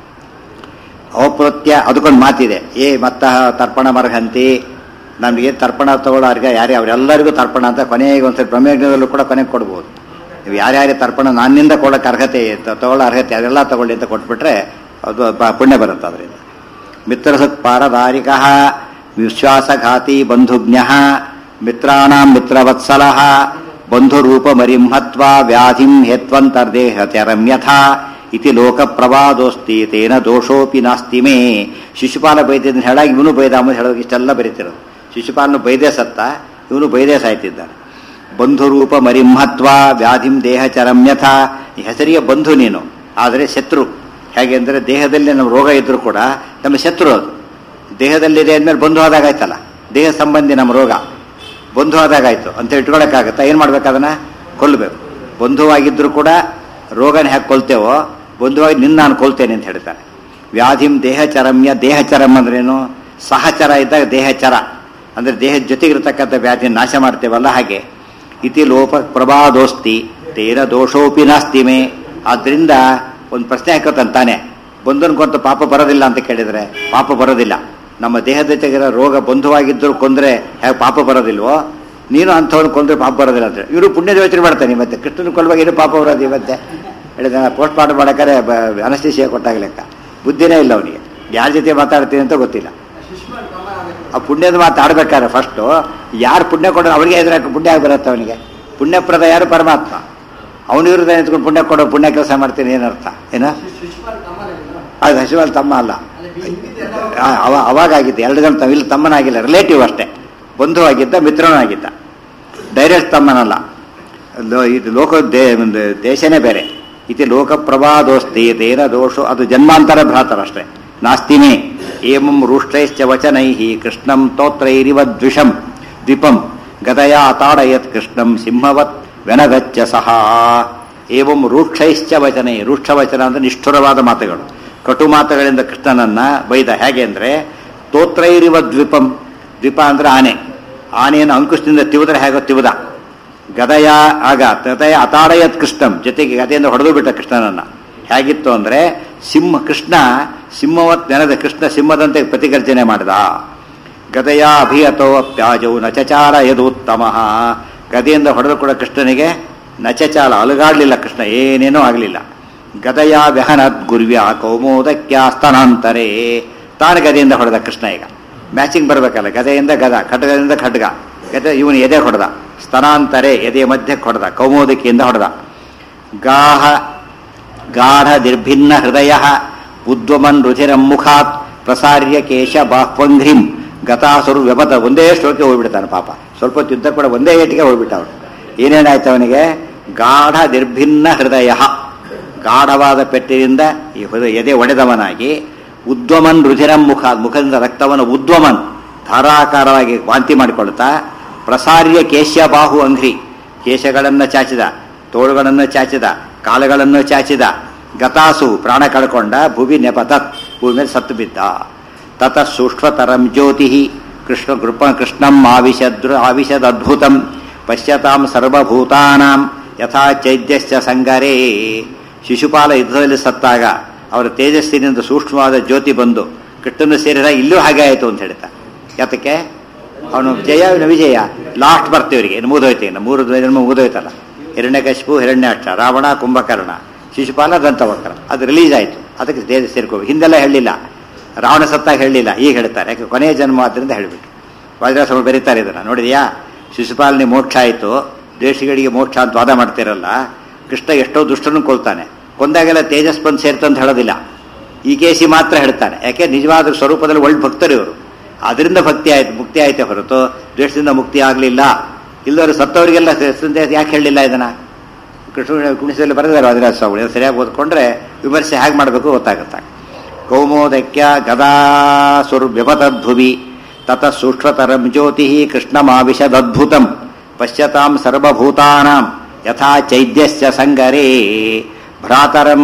ಔಪೃತ್ಯ ಅದಕ್ಕೊಂದು ಮಾತಿದೆ ಏ ಮತ್ತ ತರ್ಪಣ ಮರಹಂತಿ ನಮಗೆ ತರ್ಪಣ ತಗೊಳ್ಳೋರ್ಗೆ ಯಾರೇ ಅವರೆಲ್ಲರಿಗೂ ತರ್ಪಣ ಅಂತ ಕೊನೆಗೆ ಒಂದ್ಸರಿ ಪ್ರಮೇಯದಲ್ಲೂ ಕೂಡ ಕೊನೆಗೆ ಕೊಡ್ಬೋದು ನೀವು ಯಾರ್ಯಾರೇ ತರ್ಪಣ ನನ್ನಿಂದ ಕೊಡೋಕೆ ಅರ್ಹತೆ ತ- ತಗೊಳ್ಳೋ ಅರ್ಹತೆ ಅದೆಲ್ಲ ತಗೊಳ್ಳಿ ಅಂತ ಕೊಟ್ಬಿಟ್ರೆ ಅದು ಬ- ಪುಣ್ಯ ಬರುತ್ತೆ ಅದರಿಂದ ಮಿತ್ರಸತ್ ಪಾರದಾರಿಕ ವಿಶ್ವಾಸಘಾತಿ ಬಂಧುಜ್ಞ ಮಿತ್ರಾಣಾಂ ಮಿತ್ರವತ್ಸಲ ಬಂಧುರೂಪ ಮರಿಂಹತ್ವ ವ್ಯಾಧಿಂ ಹೇತ್ವಂತರ್ದೇಹತ್ಯರಂ ಯಥಾ ಇತಿ ಲೋಕ ಪ್ರವಾದೋಸ್ತಿ ತೇನ ದೋಷೋಪಿ ನಾಸ್ತಿ ಮೇ ಶಿಶುಪಾಲ ಬೈದಿದ್ದ ಹೇಳಾಗಿ ಇವನು ಬೈದ ಅಂಬುದು ಹೇಳೋಕೆ ಇಷ್ಟೆಲ್ಲ ಬರೀತಿರೋದು ಶಿಶುಪಾಲನು ಬೈದೇ ಸತ್ತ ಇವನು ಬೈದೇ ಸಾಯ್ತಿದ್ದಾನೆ ಬಂಧುರೂಪ ಮರಿಂಹತ್ವ ವ್ಯಾಧಿಂ ದೇಹ ಚರಮ್ಯಥ ಈ ಹೆಸರಿಗೆ ಬಂಧು ನೀನು ಆದರೆ ಶತ್ರು ಹೇಗೆ ಅಂದರೆ ದೇಹದಲ್ಲಿ ನಮ್ಮ ರೋಗ ಇದ್ರೂ ಕೂಡ ನಮ್ಮ ಶತ್ರು ಅದು ದೇಹದಲ್ಲಿದೆ ಅಂದಮೇಲೆ ಬಂಧು ಆದಾಗಾಯ್ತಲ್ಲ ದೇಹ ಸಂಬಂಧಿ ನಮ್ಮ ರೋಗ ಬಂಧು ಆದಾಗಾಯ್ತು ಅಂತ ಇಟ್ಕೊಳಕ್ಕಾಗತ್ತಾ ಏನು ಮಾಡ್ಬೇಕು ಅದನ್ನ ಕೊಲ್ಲಬೇಕು ಬಂಧುವಾಗಿದ್ರೂ ಕೂಡ ರೋಗನ ಹೇಗೆ ಕೊಲ್ತೇವೋ ಬಂಧುವಾಗಿ ನಿನ್ನ ನಾನು ಕೊಲ್ತೇನೆ ಅಂತ ಹೇಳ್ತಾರೆ ವ್ಯಾಧಿಂ ದೇಹಚರಮ್ಯ ದೇಹಚರಂ ಅಂದ್ರೇನು ಸಹಚರ ಇದ್ದಾಗ ದೇಹಚರ ಅಂದ್ರೆ ದೇಹದ ಜೊತೆಗಿರ್ತಕ್ಕಂಥ ವ್ಯಾಧಿ ನಾಶ ಮಾಡ್ತೇವಲ್ಲ ಹಾಗೆ ಇತಿ ಲೋಪ ಪ್ರಭಾದೋಸ್ತಿ ತೇನ ದೋಷೋಪಿ ನಾಸ್ತಿ ಮೇ ಆದ್ರಿಂದ ಒಂದು ಪ್ರಶ್ನೆ ಹಾಕೋತಾನೆ ತಾನೆ ಬಂಧನ್ಕೊಂತ ಪಾಪ ಬರೋದಿಲ್ಲ ಅಂತ ಕೇಳಿದ್ರೆ ಪಾಪ ಬರೋದಿಲ್ಲ ನಮ್ಮ ದೇಹದ ಜೊತೆಗಿರೋ ರೋಗ ಬಂಧುವಾಗಿದ್ದರೂ ಕೊಂದ್ರೆ ಹೇಗೆ ಪಾಪ ಬರೋದಿಲ್ವೋ ನೀನು ಅಂಥವ್ನು ಕೊಂದ್ರೆ ಪಾಪ ಬರೋದಿಲ್ಲ ಅಂತ ಇವರು ಪುಣ್ಯದ ಯೋಚನೆ ಮಾಡ್ತಾನೆ ಮತ್ತೆ ಕೃಷ್ಣನ ಕೊಲ್ವಾಗ ಏನು ಪಾಪ ಬರೋದು ಇವತ್ತೆ ಹೇಳಿದ ಪೋಸ್ಟ್ ಮಾರ್ಟಮ್ ಮಾಡಬೇಕಾದ್ರೆ ಅನಸ್ತಿಸಿಯ ಕೊಟ್ಟಾಗ ಲೆಕ್ಕ ಬುದ್ಧಿನೇ ಇಲ್ಲ ಅವನಿಗೆ ಯಾರ ಜೊತೆ ಮಾತಾಡ್ತೀನಿ ಅಂತ ಗೊತ್ತಿಲ್ಲ ಆ ಪುಣ್ಯದ ಮಾತಾಡ್ಬೇಕಾದ್ರೆ ಫಸ್ಟು ಯಾರು ಪುಣ್ಯ ಕೊಡೋ ಅವನಿಗೆ ಎದುರಾಕ ಪುಣ್ಯ ಆಗಿ ಬರುತ್ತೆ ಅವನಿಗೆ ಪುಣ್ಯಪ್ರದ ಯಾರು ಪರಮಾತ್ಮ ಅವನ ವಿರುದ್ಧ ನಿಂತ್ಕೊಂಡು ಪುಣ್ಯ ಕೊಡೋ ಪುಣ್ಯ ಕೆಲಸ ಮಾಡ್ತೀನಿ ಏನರ್ಥ ಏನ ಅದು ಹಸಿವಲ್ ತಮ್ಮ ಅಲ್ಲ ಆ, ಅವ ಅವಾಗಾಗಿದ್ದ ಎರಡು ಜನ ತಮ್ಮ ಇಲ್ಲಿ ತಮ್ಮನಾಗಿಲ್ಲ ರಿಲೇಟಿವ್ ಅಷ್ಟೇ ಬಂಧು ಆಗಿದ್ದ ಮಿತ್ರನೂ ಆಗಿದ್ದ ಡೈರೆಕ್ಟ್ ತಮ್ಮನಲ್ಲ ಲೋ- ಇದು ಲೋಕ ದೇ- ಒಂದು ದೇಶನೇ ಬೇರೆ ಇತಿ ಲೋಕ ಪ್ರಭಾದೋಸ್ತಿ ತೇನ ದೋಷೋ ಅದು ಜನ್ಮಾಂತರ ಭ್ರಾತರ ಅಷ್ಟೇ ನಾಸ್ತಿನೇ ಏಮಂ ರೂಷ್ಟೈಶ್ಚ ವಚನೈ ಕೃಷ್ಣಂ ತೋತ್ರೈರಿವ ದ್ವಿಷಂ ದ್ವಿಪಂ ಗದಯ ಅತಾಡಯತ್ ಕೃಷ್ಣಂ ಸಿಂಹವತ್ ವೆನಗಚ್ಚ ಸಹ ಏವಂ ರೂಕ್ಷೈಶ್ಚ ವಚನೈ ರೂಕ್ಷ ವಚನ ಅಂದ್ರೆ ನಿಷ್ಠುರವಾದ ಮಾತುಗಳು ಕಟು ಮಾತುಗಳಿಂದ ಕೃಷ್ಣನನ್ನ ಬೈದ ಹೇಗೆ ಅಂದ್ರೆ ತೋತ್ರೈರಿವ ದ್ವಿಪಂ ದ್ವಿಪ ಅಂದ್ರೆ ಆನೆ ಆನೆಯನ್ನು ಅಂಕುಶದಿಂದ ತಿವಿದ್ರೆ ಹೇಗೋ ತಿವಿದ ಗದಯ ಆಗ ಗದಯ ಅತಾಡಯತ್ ಕೃಷ್ಣಂ ಜೊತೆಗೆ ಗದೆಯಿಂದ ಹೊಡೆದು ಬಿಟ್ಟ ಕೃಷ್ಣನನ್ನ ಹೇಗಿತ್ತು ಅಂದ್ರೆ ಸಿಂಹ ಕೃಷ್ಣ ಸಿಂಹವತ್ ನೆನೆದ ಕೃಷ್ಣ ಸಿಂಹದಂತೆ ಪ್ರತಿಗರ್ಜನೆ ಮಾಡಿದ ಗದಯ ಅಭಿಯತೋ ಅಪ್ಯಾಜವು ನಚಚಾರ ಯದೂತ್ತಮ ಗದೆಯಿಂದ ಹೊಡೆದು ಕೂಡ ಕೃಷ್ಣನಿಗೆ ನಚಚಾಲ ಅಲುಗಾಡ್ಲಿಲ್ಲ ಕೃಷ್ಣ ಏನೇನೂ ಆಗಲಿಲ್ಲ ಗದಯ ವ್ಯಹನದ್ ಗುರ್ವ್ಯ ಕೌಮೋದಕ್ಯ ಸ್ತನಾಂತರೇ ತಾನು ಗದೆಯಿಂದ ಹೊಡೆದ ಕೃಷ್ಣ ಈಗ ಮ್ಯಾಚಿಂಗ್ ಬರಬೇಕಲ್ಲ ಗದೆಯಿಂದ ಗದ ಖಡ್ಗದಿಂದ ಖಡ್ಗ ಗದೆ ಇವನು ಎದೆ ಹೊಡೆದ ಸ್ತನಾಂತರೆ ಎದೆಯ ಮಧ್ಯಕ್ಕೆ ಹೊಡೆದ ಕೌಮೋದಕಿಯಿಂದ ಹೊಡೆದ ಗಾಹ ಗಾಢ ನಿರ್ಭಿನ್ನ ಹೃದಯ ಉದ್ವಮನ್ ರುಚಿರಂ ಮುಖಾತ್ ಪ್ರಸಾರ್ಯ ಕೇಶ ಬಾಹ್ವಂಘ್ರಿಂ ಗತಾಸುರು ವ್ಯಪತ ಒಂದೇ ಶ್ಲೋಕೆ ಹೋಗ್ಬಿಡ್ತಾನೆ ಪಾಪ ಸ್ವಲ್ಪ ಹೊತ್ತು ಯುದ್ಧ ಕೂಡ ಒಂದೇ ಏಟಿಗೆ ಹೋಗ್ಬಿಟ್ಟ ಅವನು ಏನೇನಾಯ್ತು ಅವನಿಗೆ ಗಾಢ ನಿರ್ಭಿನ್ನ ಹೃದಯ ಗಾಢವಾದ ಪೆಟ್ಟಿನಿಂದ ಈ ಹೃದಯ ಎದೆ ಒಡೆದವನಾಗಿ ಉದ್ವಮನ್ ರುಧಿರಂ ಮುಖ ಮುಖದಿಂದ ರಕ್ತವನ್ನು ಉದ್ವಮನ್ ಧಾರಾಕಾರವಾಗಿ ವಾಂತಿ ಮಾಡಿಕೊಳ್ತಾ ಪ್ರಸಾರ್ಯ ಕೇಶ್ಯ ಬಾಹು ಅಂಘ್ರಿ ಕೇಶಗಳನ್ನು ಚಾಚಿದ ತೋಳುಗಳನ್ನು ಚಾಚಿದ ಕಾಲುಗಳನ್ನು ಚಾಚಿದ ಗತಾಸು ಪ್ರಾಣ ಕಳ್ಕೊಂಡ ಭೂಮಿ ನೆಪತತ್ ಭೂಮಿ ಮೇಲೆ ಸತ್ತು ಬಿದ್ದ ತತ ಸೂಕ್ಷ್ಮತರಂ ಜ್ಯೋತಿ ಕೃಷ್ಣ ಕೃಪ ಕೃಷ್ಣಂ ಆವಿಶದ್ರ ಆವಿಶದದ್ಭುತಂ ಪಶ್ಯತಾಂ ಸರ್ವಭೂತಾನಾಂ ಯಥಾ ಚೈದ್ಯಶ್ಚ ಸಂಗರೇ ಶಿಶುಪಾಲ ಯುದ್ಧದಲ್ಲಿ ಸತ್ತಾಗ ಅವರ ತೇಜಸ್ಸಿನಿಂದ ಸೂಕ್ಷ್ಮವಾದ ಜ್ಯೋತಿ ಬಂದು ಕೃಷ್ಣನು ಸೇರಿದ ಇಲ್ಲೂ ಹಾಗೆ ಆಯಿತು ಅಂತ ಹೇಳ್ತಾ ಯಾತಕ್ಕೆ ಅವನು ಜಯ ಇವನು ವಿಜಯ ಲಾಸ್ಟ್ ಬರ್ತೀವರಿಗೆ ಇನ್ನು ಮುಗಿದೋಯ್ತು ಇನ್ನು ಮೂರು ಜನ್ಮ ಮುಗಿದೋಯ್ತಲ್ಲ ಹಿರಣ್ಯಕಶಿಪು ಹಿರಣ್ಯಾಕ್ಷ ರಾವಣ ಕುಂಭಕರ್ಣ ಶಿಶುಪಾಲ ದಂತವಕ್ರ ಅದು ರಿಲೀಸ್ ಆಯಿತು ಅದಕ್ಕೆ ತೇಜಸ್ ಸೇರ್ಕೋಬೇಕು ಹಿಂದೆಲ್ಲ ಹೇಳಲಿಲ್ಲ ರಾವಣ ಸತ್ತಾಗ ಹೇಳಲಿಲ್ಲ ಈಗ ಹೇಳ್ತಾರೆ ಯಾಕೆ ಕೊನೆಯ ಜನ್ಮ ಆದ್ದರಿಂದ ಹೇಳಿಬಿಟ್ಟು ವಜ್ರಾಸ್ವಾಮಿ ಬರೀತಾರೆ ಇದನ್ನು ನೋಡಿದ್ಯಾ ಶಿಶುಪಾಲನೆ ಮೋಕ್ಷ ಆಯಿತು ದೇಶಗಳಿಗೆ ಮೋಕ್ಷ ಅಂತ ವಾದ ಮಾಡ್ತಿರಲ್ಲ ಕೃಷ್ಣ ಎಷ್ಟೋ ದುಷ್ಟನ್ನು ಕೊಲ್ತಾನೆ ಕೊಂದಾಗೆಲ್ಲ ತೇಜಸ್ ಬಂದು ಸೇರ್ತಂತ ಹೇಳೋದಿಲ್ಲ ಈ ಕೇಸಿ ಮಾತ್ರ ಹೇಳ್ತಾನೆ ಯಾಕೆ ನಿಜವಾದ ಸ್ವರೂಪದಲ್ಲಿ ಒಳ್ಳೆ ಭಕ್ತರು ಇವರು ಅದರಿಂದ ಭಕ್ತಿ ಆಯ್ತು ಮುಕ್ತಿ ಆಯ್ತೆ ಹೊರತು ದ್ವೇಷದಿಂದ ಮುಕ್ತಿ ಆಗಲಿಲ್ಲ ಇಲ್ಲವರು ಸತ್ತವರಿಗೆಲ್ಲ ಸಂದೇಶ ಯಾಕೆ ಹೇಳಲಿಲ್ಲ ಇದನ್ನ ಕೃಷ್ಣ ಕುಣಿಸದಲ್ಲಿ ಬರೆದಾರೆ ವಜ್ರಾಜ ಸ್ವಾಮಿಗಳು ಸರಿಯಾಗಿ ಓದ್ಕೊಂಡ್ರೆ ವಿಮರ್ಶೆ ಹೇಗೆ ಮಾಡಬೇಕು ಗೊತ್ತಾಗುತ್ತೆ ಕೌಮೋದಕ್ಯ ಗದಾಸುರ್ ವ್ಯಪತದ್ಭುವಿ ತತ ಸೂಕ್ಷ್ಮತರಂ ಜ್ಯೋತಿ ಕೃಷ್ಣಮಾವಿಶದದ್ಭುತಂ ಪಶ್ಯತಾಂ ಸರ್ವಭೂತಾನಾಂ ಯಥಾ ಚೈದ್ಯಸ್ಯ ಸಂಗರೇ ಭ್ರಾತರಂ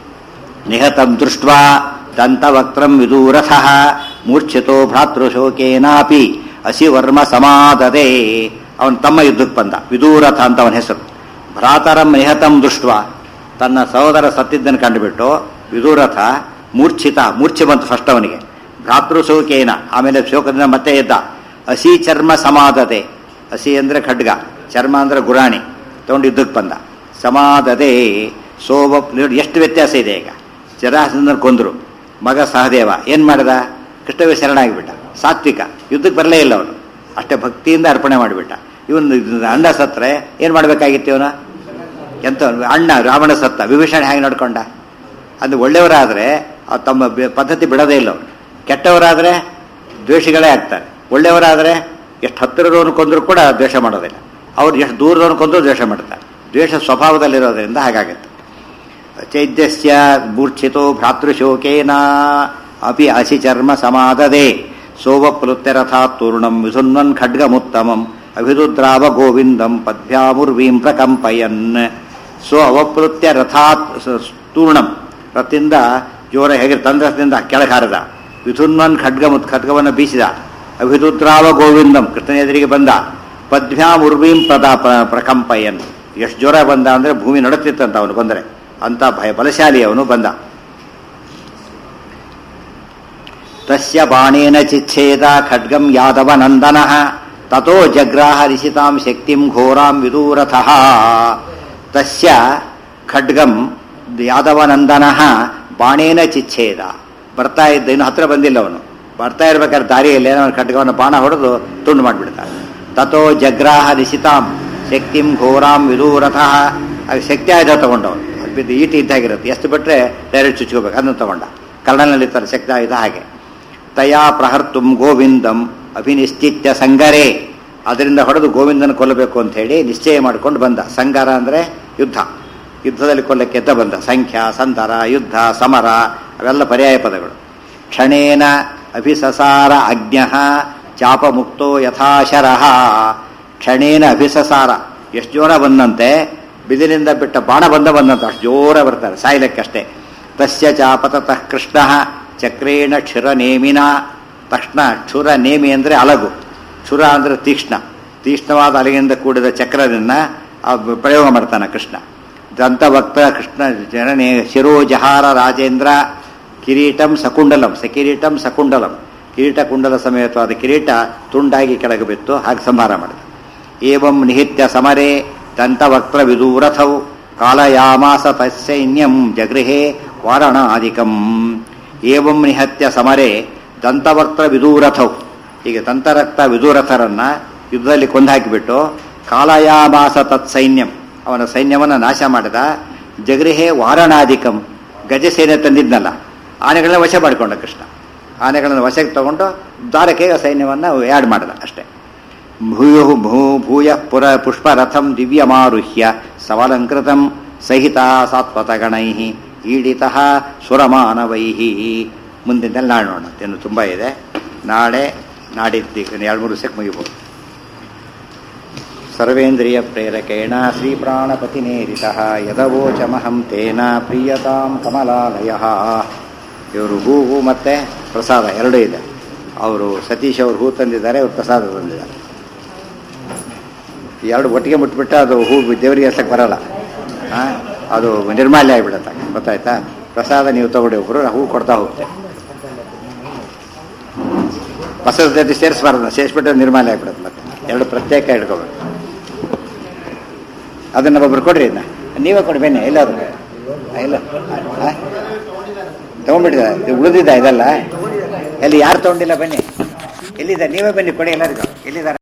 ನಿಹತಂ ದೃಷ್ಟ್ವಾ ದಂತವಕ್ತ್ರಂ ವಿದೂರಥಃ ಮೂರ್ಛಿತೋ ಭ್ರಾತೃಶೋಕೇನಾಪಿ ಅಸಿವರ್ಮ ಸಮಾದದೆ ಅವನ ತಮ್ಮ ಯುದ್ಧಕ್ಕೆ ಬಂದ ವಿದೂರಥ ಅಂತ ಅವನ ಹೆಸರು ಭ್ರಾತರಂ ನಿಹತಂ ದೃಷ್ಟ್ವಾ ತನ್ನ ಸಹೋದರ ಸತ್ತಿದ್ದನ್ನು ಕಂಡುಬಿಟ್ಟು ವಿದೂರಥ ಮೂರ್ಛಿತ ಮೂರ್ಛೆ ಬಂತು ಫಸ್ಟ್ ಅವನಿಗೆ ಭ್ರಾತೃಶೋಕೇನ ಆಮೇಲೆ ಶೋಕದಿಂದ ಮತ್ತೆ ಎದ್ದ ಹಸಿ ಚರ್ಮ ಸಮಾದತೆ ಹಸಿ ಅಂದ್ರೆ ಖಡ್ಗ ಚರ್ಮ ಅಂದ್ರೆ ಗುರಾಣಿ ತಗೊಂಡು ಯುದ್ಧಕ್ಕೆ ಬಂದ ಸಮಾದತೆ ಸೋವ ನೋಡಿ ಎಷ್ಟು ವ್ಯತ್ಯಾಸ ಇದೆ ಈಗ ಜರಾಸಂದ್ರ ಕೊಂದರು ಮಗ ಸಹದೇವ ಏನ್ ಮಾಡಿದ ಕೃಷ್ಣವೇ ಶರಣಾಗಿಬಿಟ್ಟ ಸಾತ್ವಿಕ ಯುದ್ಧಕ್ಕೆ ಬರಲೇ ಇಲ್ಲ ಅವನು ಅಷ್ಟೇ ಭಕ್ತಿಯಿಂದ ಅರ್ಪಣೆ ಮಾಡಿಬಿಟ್ಟ ಇವನು ಅಣ್ಣ ಸತ್ರೆ ಏನ್ ಮಾಡ್ಬೇಕಾಗಿತ್ತು ಇವನು ಎಂತ ಅಣ್ಣ ರಾವಣ ಸತ್ತ ವಿಭೀಷಣ ಹೇಗೆ ನಡ್ಕೊಂಡ ಅದು ಒಳ್ಳೆಯವರಾದ್ರೆ ಆ ತಮ್ಮ ಬೆ- ಪದ್ಧತಿ ಬಿಡೋದೇ ಇಲ್ಲ ಅವರು ಕೆಟ್ಟವರಾದ್ರೆ ದ್ವೇಷಗಳೇ ಆಗ್ತಾರೆ ಒಳ್ಳೆಯವರಾದ್ರೆ ಎಷ್ಟು ಹತ್ತಿರದವನು ಕೊಂದರೂ ಕೂಡ ದ್ವೇಷ ಮಾಡೋದಿಲ್ಲ ಅವ್ರು ಎಷ್ಟು ದೂರದವನು ಕೊಂದರೂ ದ್ವೇಷ ಮಾಡ್ತಾರೆ ದ್ವೇಷ ಸ್ವಭಾವದಲ್ಲಿರೋದ್ರಿಂದ ಹಾಗಾಗುತ್ತೆ ಚೈದ್ಯಸ್ಯ ಮೂರ್ಛಿತೋ ಭ್ರಾತೃಶೋಕೇನ ಅಪಿ ಅಸಿ ಚರ್ಮ ಸಮಾದದೆ ಸೋವಪ್ಲುತ್ಯರಥಾತ್ ತೂರ್ಣಂ ವಿಸುನ್ವನ್ ಖಡ್ಗಮುತ್ತಮಂ ಅಭಿರುದ್ರಾವ ಗೋವಿಂದಂ ಪದ್ಭ್ಯಾಮುರ್ವೀಂ ಪ್ರಕಂಪಯನ್ ಸೊ ಅವಪ್ಲುತ್ಯ ರಥಾತ್ ಸ- ತೂರ್ಣಂ ರಥದಿಂದ ಜೋರ ಹೇಗೆ ತಂದ್ರದಿಂದ ಕೆಳಗೆ ಹಾರದ ವಿಧುನ್ವನ್ ಖಡ್ಗಮುತ್ ಖಡ್ಗವನ್ನು ಬೀಸಿದ ಅಭಿರುದ್ರಾವ ಗೋವಿಂದಂ ಕೃಷ್ಣನ ಎದುರಿಗೆ ಬಂದ ಪದ್ಭ್ಯಾಮ್ ಉರ್ವೀಂ ಪ್ರದಾ ಪ್ರ- ಪ್ರಕಂಪಯನ್ ಎಷ್ಟು ಜೋರ ಬಂದ ಅಂದ್ರೆ ಭೂಮಿ ನಡುತ್ತಿತ್ತಂತ ಅವನು ಬಂದರೆ ಅಂತ ಭಯ ಬಲಶಾಲಿ ಅವನು ಬಂದ ತಸ್ಯ ಬಾಣೇನ ಚಿಚ್ಛೇದ ಖಡ್ಗಂ ಯಾದವ ನಂದನಃ ತಥೋ ಜಗ್ರಾಹ ರಿಷಿತಾಂ ಶಕ್ತಿಂ ಘೋರಾಂ ವಿದೂರಥಃ ತಸ್ಯ ಖಡ್ಗಂ ಯಾದವನಂದನಃ ಬಾಣೇನ ಚಿಚ್ಛೇದ ಬರ್ತಾ ಇದ್ದ ಇನ್ನು ಹತ್ರ ಬಂದಿಲ್ಲ ಅವನು ಬರ್ತಾ ಇರ್ಬೇಕಾದ್ರೆ ದಾರಿಯಲ್ಲಿ ಅವನ ಖಡ್ಗವನ್ನು ಬಾಣ ಹೊಡೆದು ತುಂಡು ಮಾಡಿಬಿಡ್ತಾನೆ ತಥೋ ಜಗ್ರಾಹ ರಿಷಿತಾಂ ಶಕ್ತಿಂ ಘೋರಾಂ ವಿದೂರಥಃ ಆಗ ಶಕ್ತಿ ಆಯುಧ ತಗೊಂಡವನು ಅದು ಬಿದ್ದು ಈಟಿ ಇದ್ದಾಗಿರುತ್ತೆ ಎಷ್ಟು ಬಿಟ್ಟರೆ ಡೈರೆಕ್ಟ್ ಚುಚ್ಕೋಬೇಕು ಅದನ್ನು ತಗೊಂಡ ಕನ್ನಡನಲ್ಲಿ ಇರ್ತಾರೆ ಶಕ್ತಿ ಆಯುಧ ಹಾಗೆ ತಯಾ ಪ್ರಹರ್ತುಂ ಗೋವಿಂದಂ ಅಭಿನಿಶ್ಚಿತ್ಯ ಸಂಗರೇ ಅದರಿಂದ ಹೊಡೆದು ಗೋವಿಂದನ ಕೊಲ್ಲಬೇಕು ಅಂತ ಹೇಳಿ ನಿಶ್ಚಯ ಮಾಡಿಕೊಂಡು ಬಂದ ಸಂಗರ ಅಂದರೆ ಯುದ್ಧ ಯುದ್ಧದಲ್ಲಿ ಕೊಲ್ಲಕ್ಕೆ ಎದ್ದ ಬಂದ ಸಂಖ್ಯಾ ಸಂತರ ಯುದ್ಧ ಸಮರ ಅವೆಲ್ಲ ಪರ್ಯಾಯ ಪದಗಳು ಕ್ಷಣೇನ ಅಭಿಸಸಾರ ಅಜ್ಞ ಚಾಪಮುಕ್ತೋ ಯಥಾಶರಃ ಕ್ಷಣೇನ ಅಭಿಸಸಾರ ಎಷ್ಟು ಜೋರ ಬಂದಂತೆ ಬಿದಿನಿಂದ ಬಿಟ್ಟ ಬಾಣ ಬಂದ ಬಂದಂತ ಅಷ್ಟು ಜೋರ ಬರ್ತಾರೆ ಸಾಯ್ಲಿಕ್ಕಷ್ಟೇ ತಸ್ಯ ಚಾಪತತಃ ಕೃಷ್ಣ ಚಕ್ರೇಣ ಕ್ಷುರ ನೇಮಿನ ತಕ್ಷಣ ಕ್ಷುರ ನೇಮಿ ಅಂದರೆ ಅಲಗು ಕ್ಷುರ ಅಂದರೆ ತೀಕ್ಷ್ಣ ತೀಕ್ಷ್ಣವಾದ ಅಲಗಿಂದ ಕೂಡಿದ ಚಕ್ರದಿಂದ ಆ ಪ್ರಯೋಗ ಮಾಡ್ತಾನೆ ಕೃಷ್ಣ ದಂತಭಕ್ತ ಕೃಷ್ಣ ಜನನೇ ಶಿರೋಜಹಾರ ರಾಜೇಂದ್ರ ಕಿರೀಟಂ ಸಕುಂಡಲಂ ಸಕಿರೀಟಂ ಸಕುಂಡಲಂ ಕಿರೀಟ ಕುಂಡಲ ಸಮೇತವಾದ ಕಿರೀಟ ತುಂಡಾಗಿ ಕೆಳಗೆ ಬಿತ್ತು ಹಾಗೆ ಸಂಹಾರ ಮಾಡಿದ ಏವಂ ನಿಹಿತ್ಯ ಸಮರೇ ದಂತವಕ್ತ್ರ ವಿದೂರಥೌ ಕಾಲಯಾಮಾಸ ತೈನ್ಯಂ ಜಗೃಹೇ ವಾರಣಾದಿಕಂ ಏವಂ ನಿಹತ್ಯ ಸಮರೇ ದಂತವಕ್ತ್ರ ವಿದೂರಥೌ ಈಗ ದಂತರಕ್ತ ವಿದೂರಥರನ್ನ ಯುದ್ಧದಲ್ಲಿ ಕೊಂದಾಕಿಬಿಟ್ಟು ಕಾಲಯಾಮಾಸ ತತ್ಸೈನ್ಯಂ ಅವನ ಸೈನ್ಯವನ್ನು ನಾಶ ಮಾಡಿದ ಜಗೃಹೇ ವಾರಣಾದಿಕಂ ಗಜಸೇನೆ ತಂದಿದ್ನಲ್ಲ ಆನೆಗಳನ್ನ ವಶ ಮಾಡಿಕೊಂಡ ಕೃಷ್ಣ ಆನೆಗಳನ್ನು ವಶಕ್ಕೆ ತಗೊಂಡು ದ್ವಾರಕ್ಕೆ ಆ ಸೈನ್ಯವನ್ನು ಆ್ಯಡ್ ಮಾಡಿದ ಅಷ್ಟೇ ಭೂಯು ಭೂ ಭೂಯ ಪುರ ಪುಷ್ಪರಥಂ ದಿವ್ಯಮಾರುಹ್ಯ ಸವಲಂಕೃತಂ ಸಹಿತ ಸಾತ್ವತಗಣೈ ಈಡಿತ ಸುರಮಾನವೈ ಮುಂದಿನಲ್ಲಿ ನಾಳೆ ನೋಡೋಣ ಇನ್ನು ತುಂಬ ಇದೆ ನಾಳೆ ನಾಡಿದ್ದು ಎರಡು ಮೂರು ದಿವಸಕ್ಕೆ ಮುಗಿಬೋದು ಸರ್ವೇಂದ್ರಿಯ ಪ್ರೇರಕೇಣ ಶ್ರೀ ಪ್ರಾಣಪತಿನೇರಿತ ಯದವೋಚಮಹಂ ತೇನ ಪ್ರಿಯತಾಂ ಕಮಲಾಲಯ ಇವರು ಹೂವು ಮತ್ತೆ ಪ್ರಸಾದ ಎರಡೂ ಇದೆ ಅವರು ಸತೀಶ್ ಅವರು ಹೂ ತಂದಿದ್ದಾರೆ ಅವರು ಪ್ರಸಾದ ತಂದಿದ್ದಾರೆ ಈ ಎರಡು ಒಟ್ಟಿಗೆ ಮುಟ್ಬಿಟ್ಟು ಅದು ಹೂ ದೇವರಿಗೆ ಎಸಕ್ಕೆ ಬರಲ್ಲ ಆ, ಅದು ನಿರ್ಮಾಲ್ಯ ಆಗಿಬಿಡುತ್ತೆ ಗೊತ್ತಾಯ್ತಾ ಪ್ರಸಾದ ನೀವು ತಗೊಳ್ಳಿ ಒಬ್ಬರು ಹೂ ಕೊಡ್ತಾ ಹೋಗ್ತೆ ಬಸದ ಜೊತೆ ಸೇರಿಸಬಾರ್ದು ಸೇರಿಸ್ಬಿಟ್ಟು ನಿರ್ಮಾಲ್ಯ ಆಗಿಬಿಡುತ್ತೆ ಮತ್ತೆ ಎರಡು ಪ್ರತ್ಯೇಕ ಇಟ್ಕೋಬೇಕು ಅದನ್ನ ಒಬ್ರು ಕೊಡ್ರಿ ಇದನ್ನ ನೀವೇ ಕೊಡಿ ಬನ್ನಿ ಎಲ್ಲಾದ್ರು ಇಲ್ಲ ತಗೊಂಡ್ಬಿಟ್ಟಿದ ಉಳಿದಿದ್ದ ಇದಲ್ಲ ಎಲ್ಲಿ ಯಾರು ತಗೊಂಡಿಲ್ಲ ಬನ್ನಿ ಎಲ್ಲಿದ್ದಾರೆ ನೀವೇ ಬನ್ನಿ ಕೊಡಿ ಎಲ್ಲರಿಗೂ ಎಲ್ಲಿದ್ದಾರೆ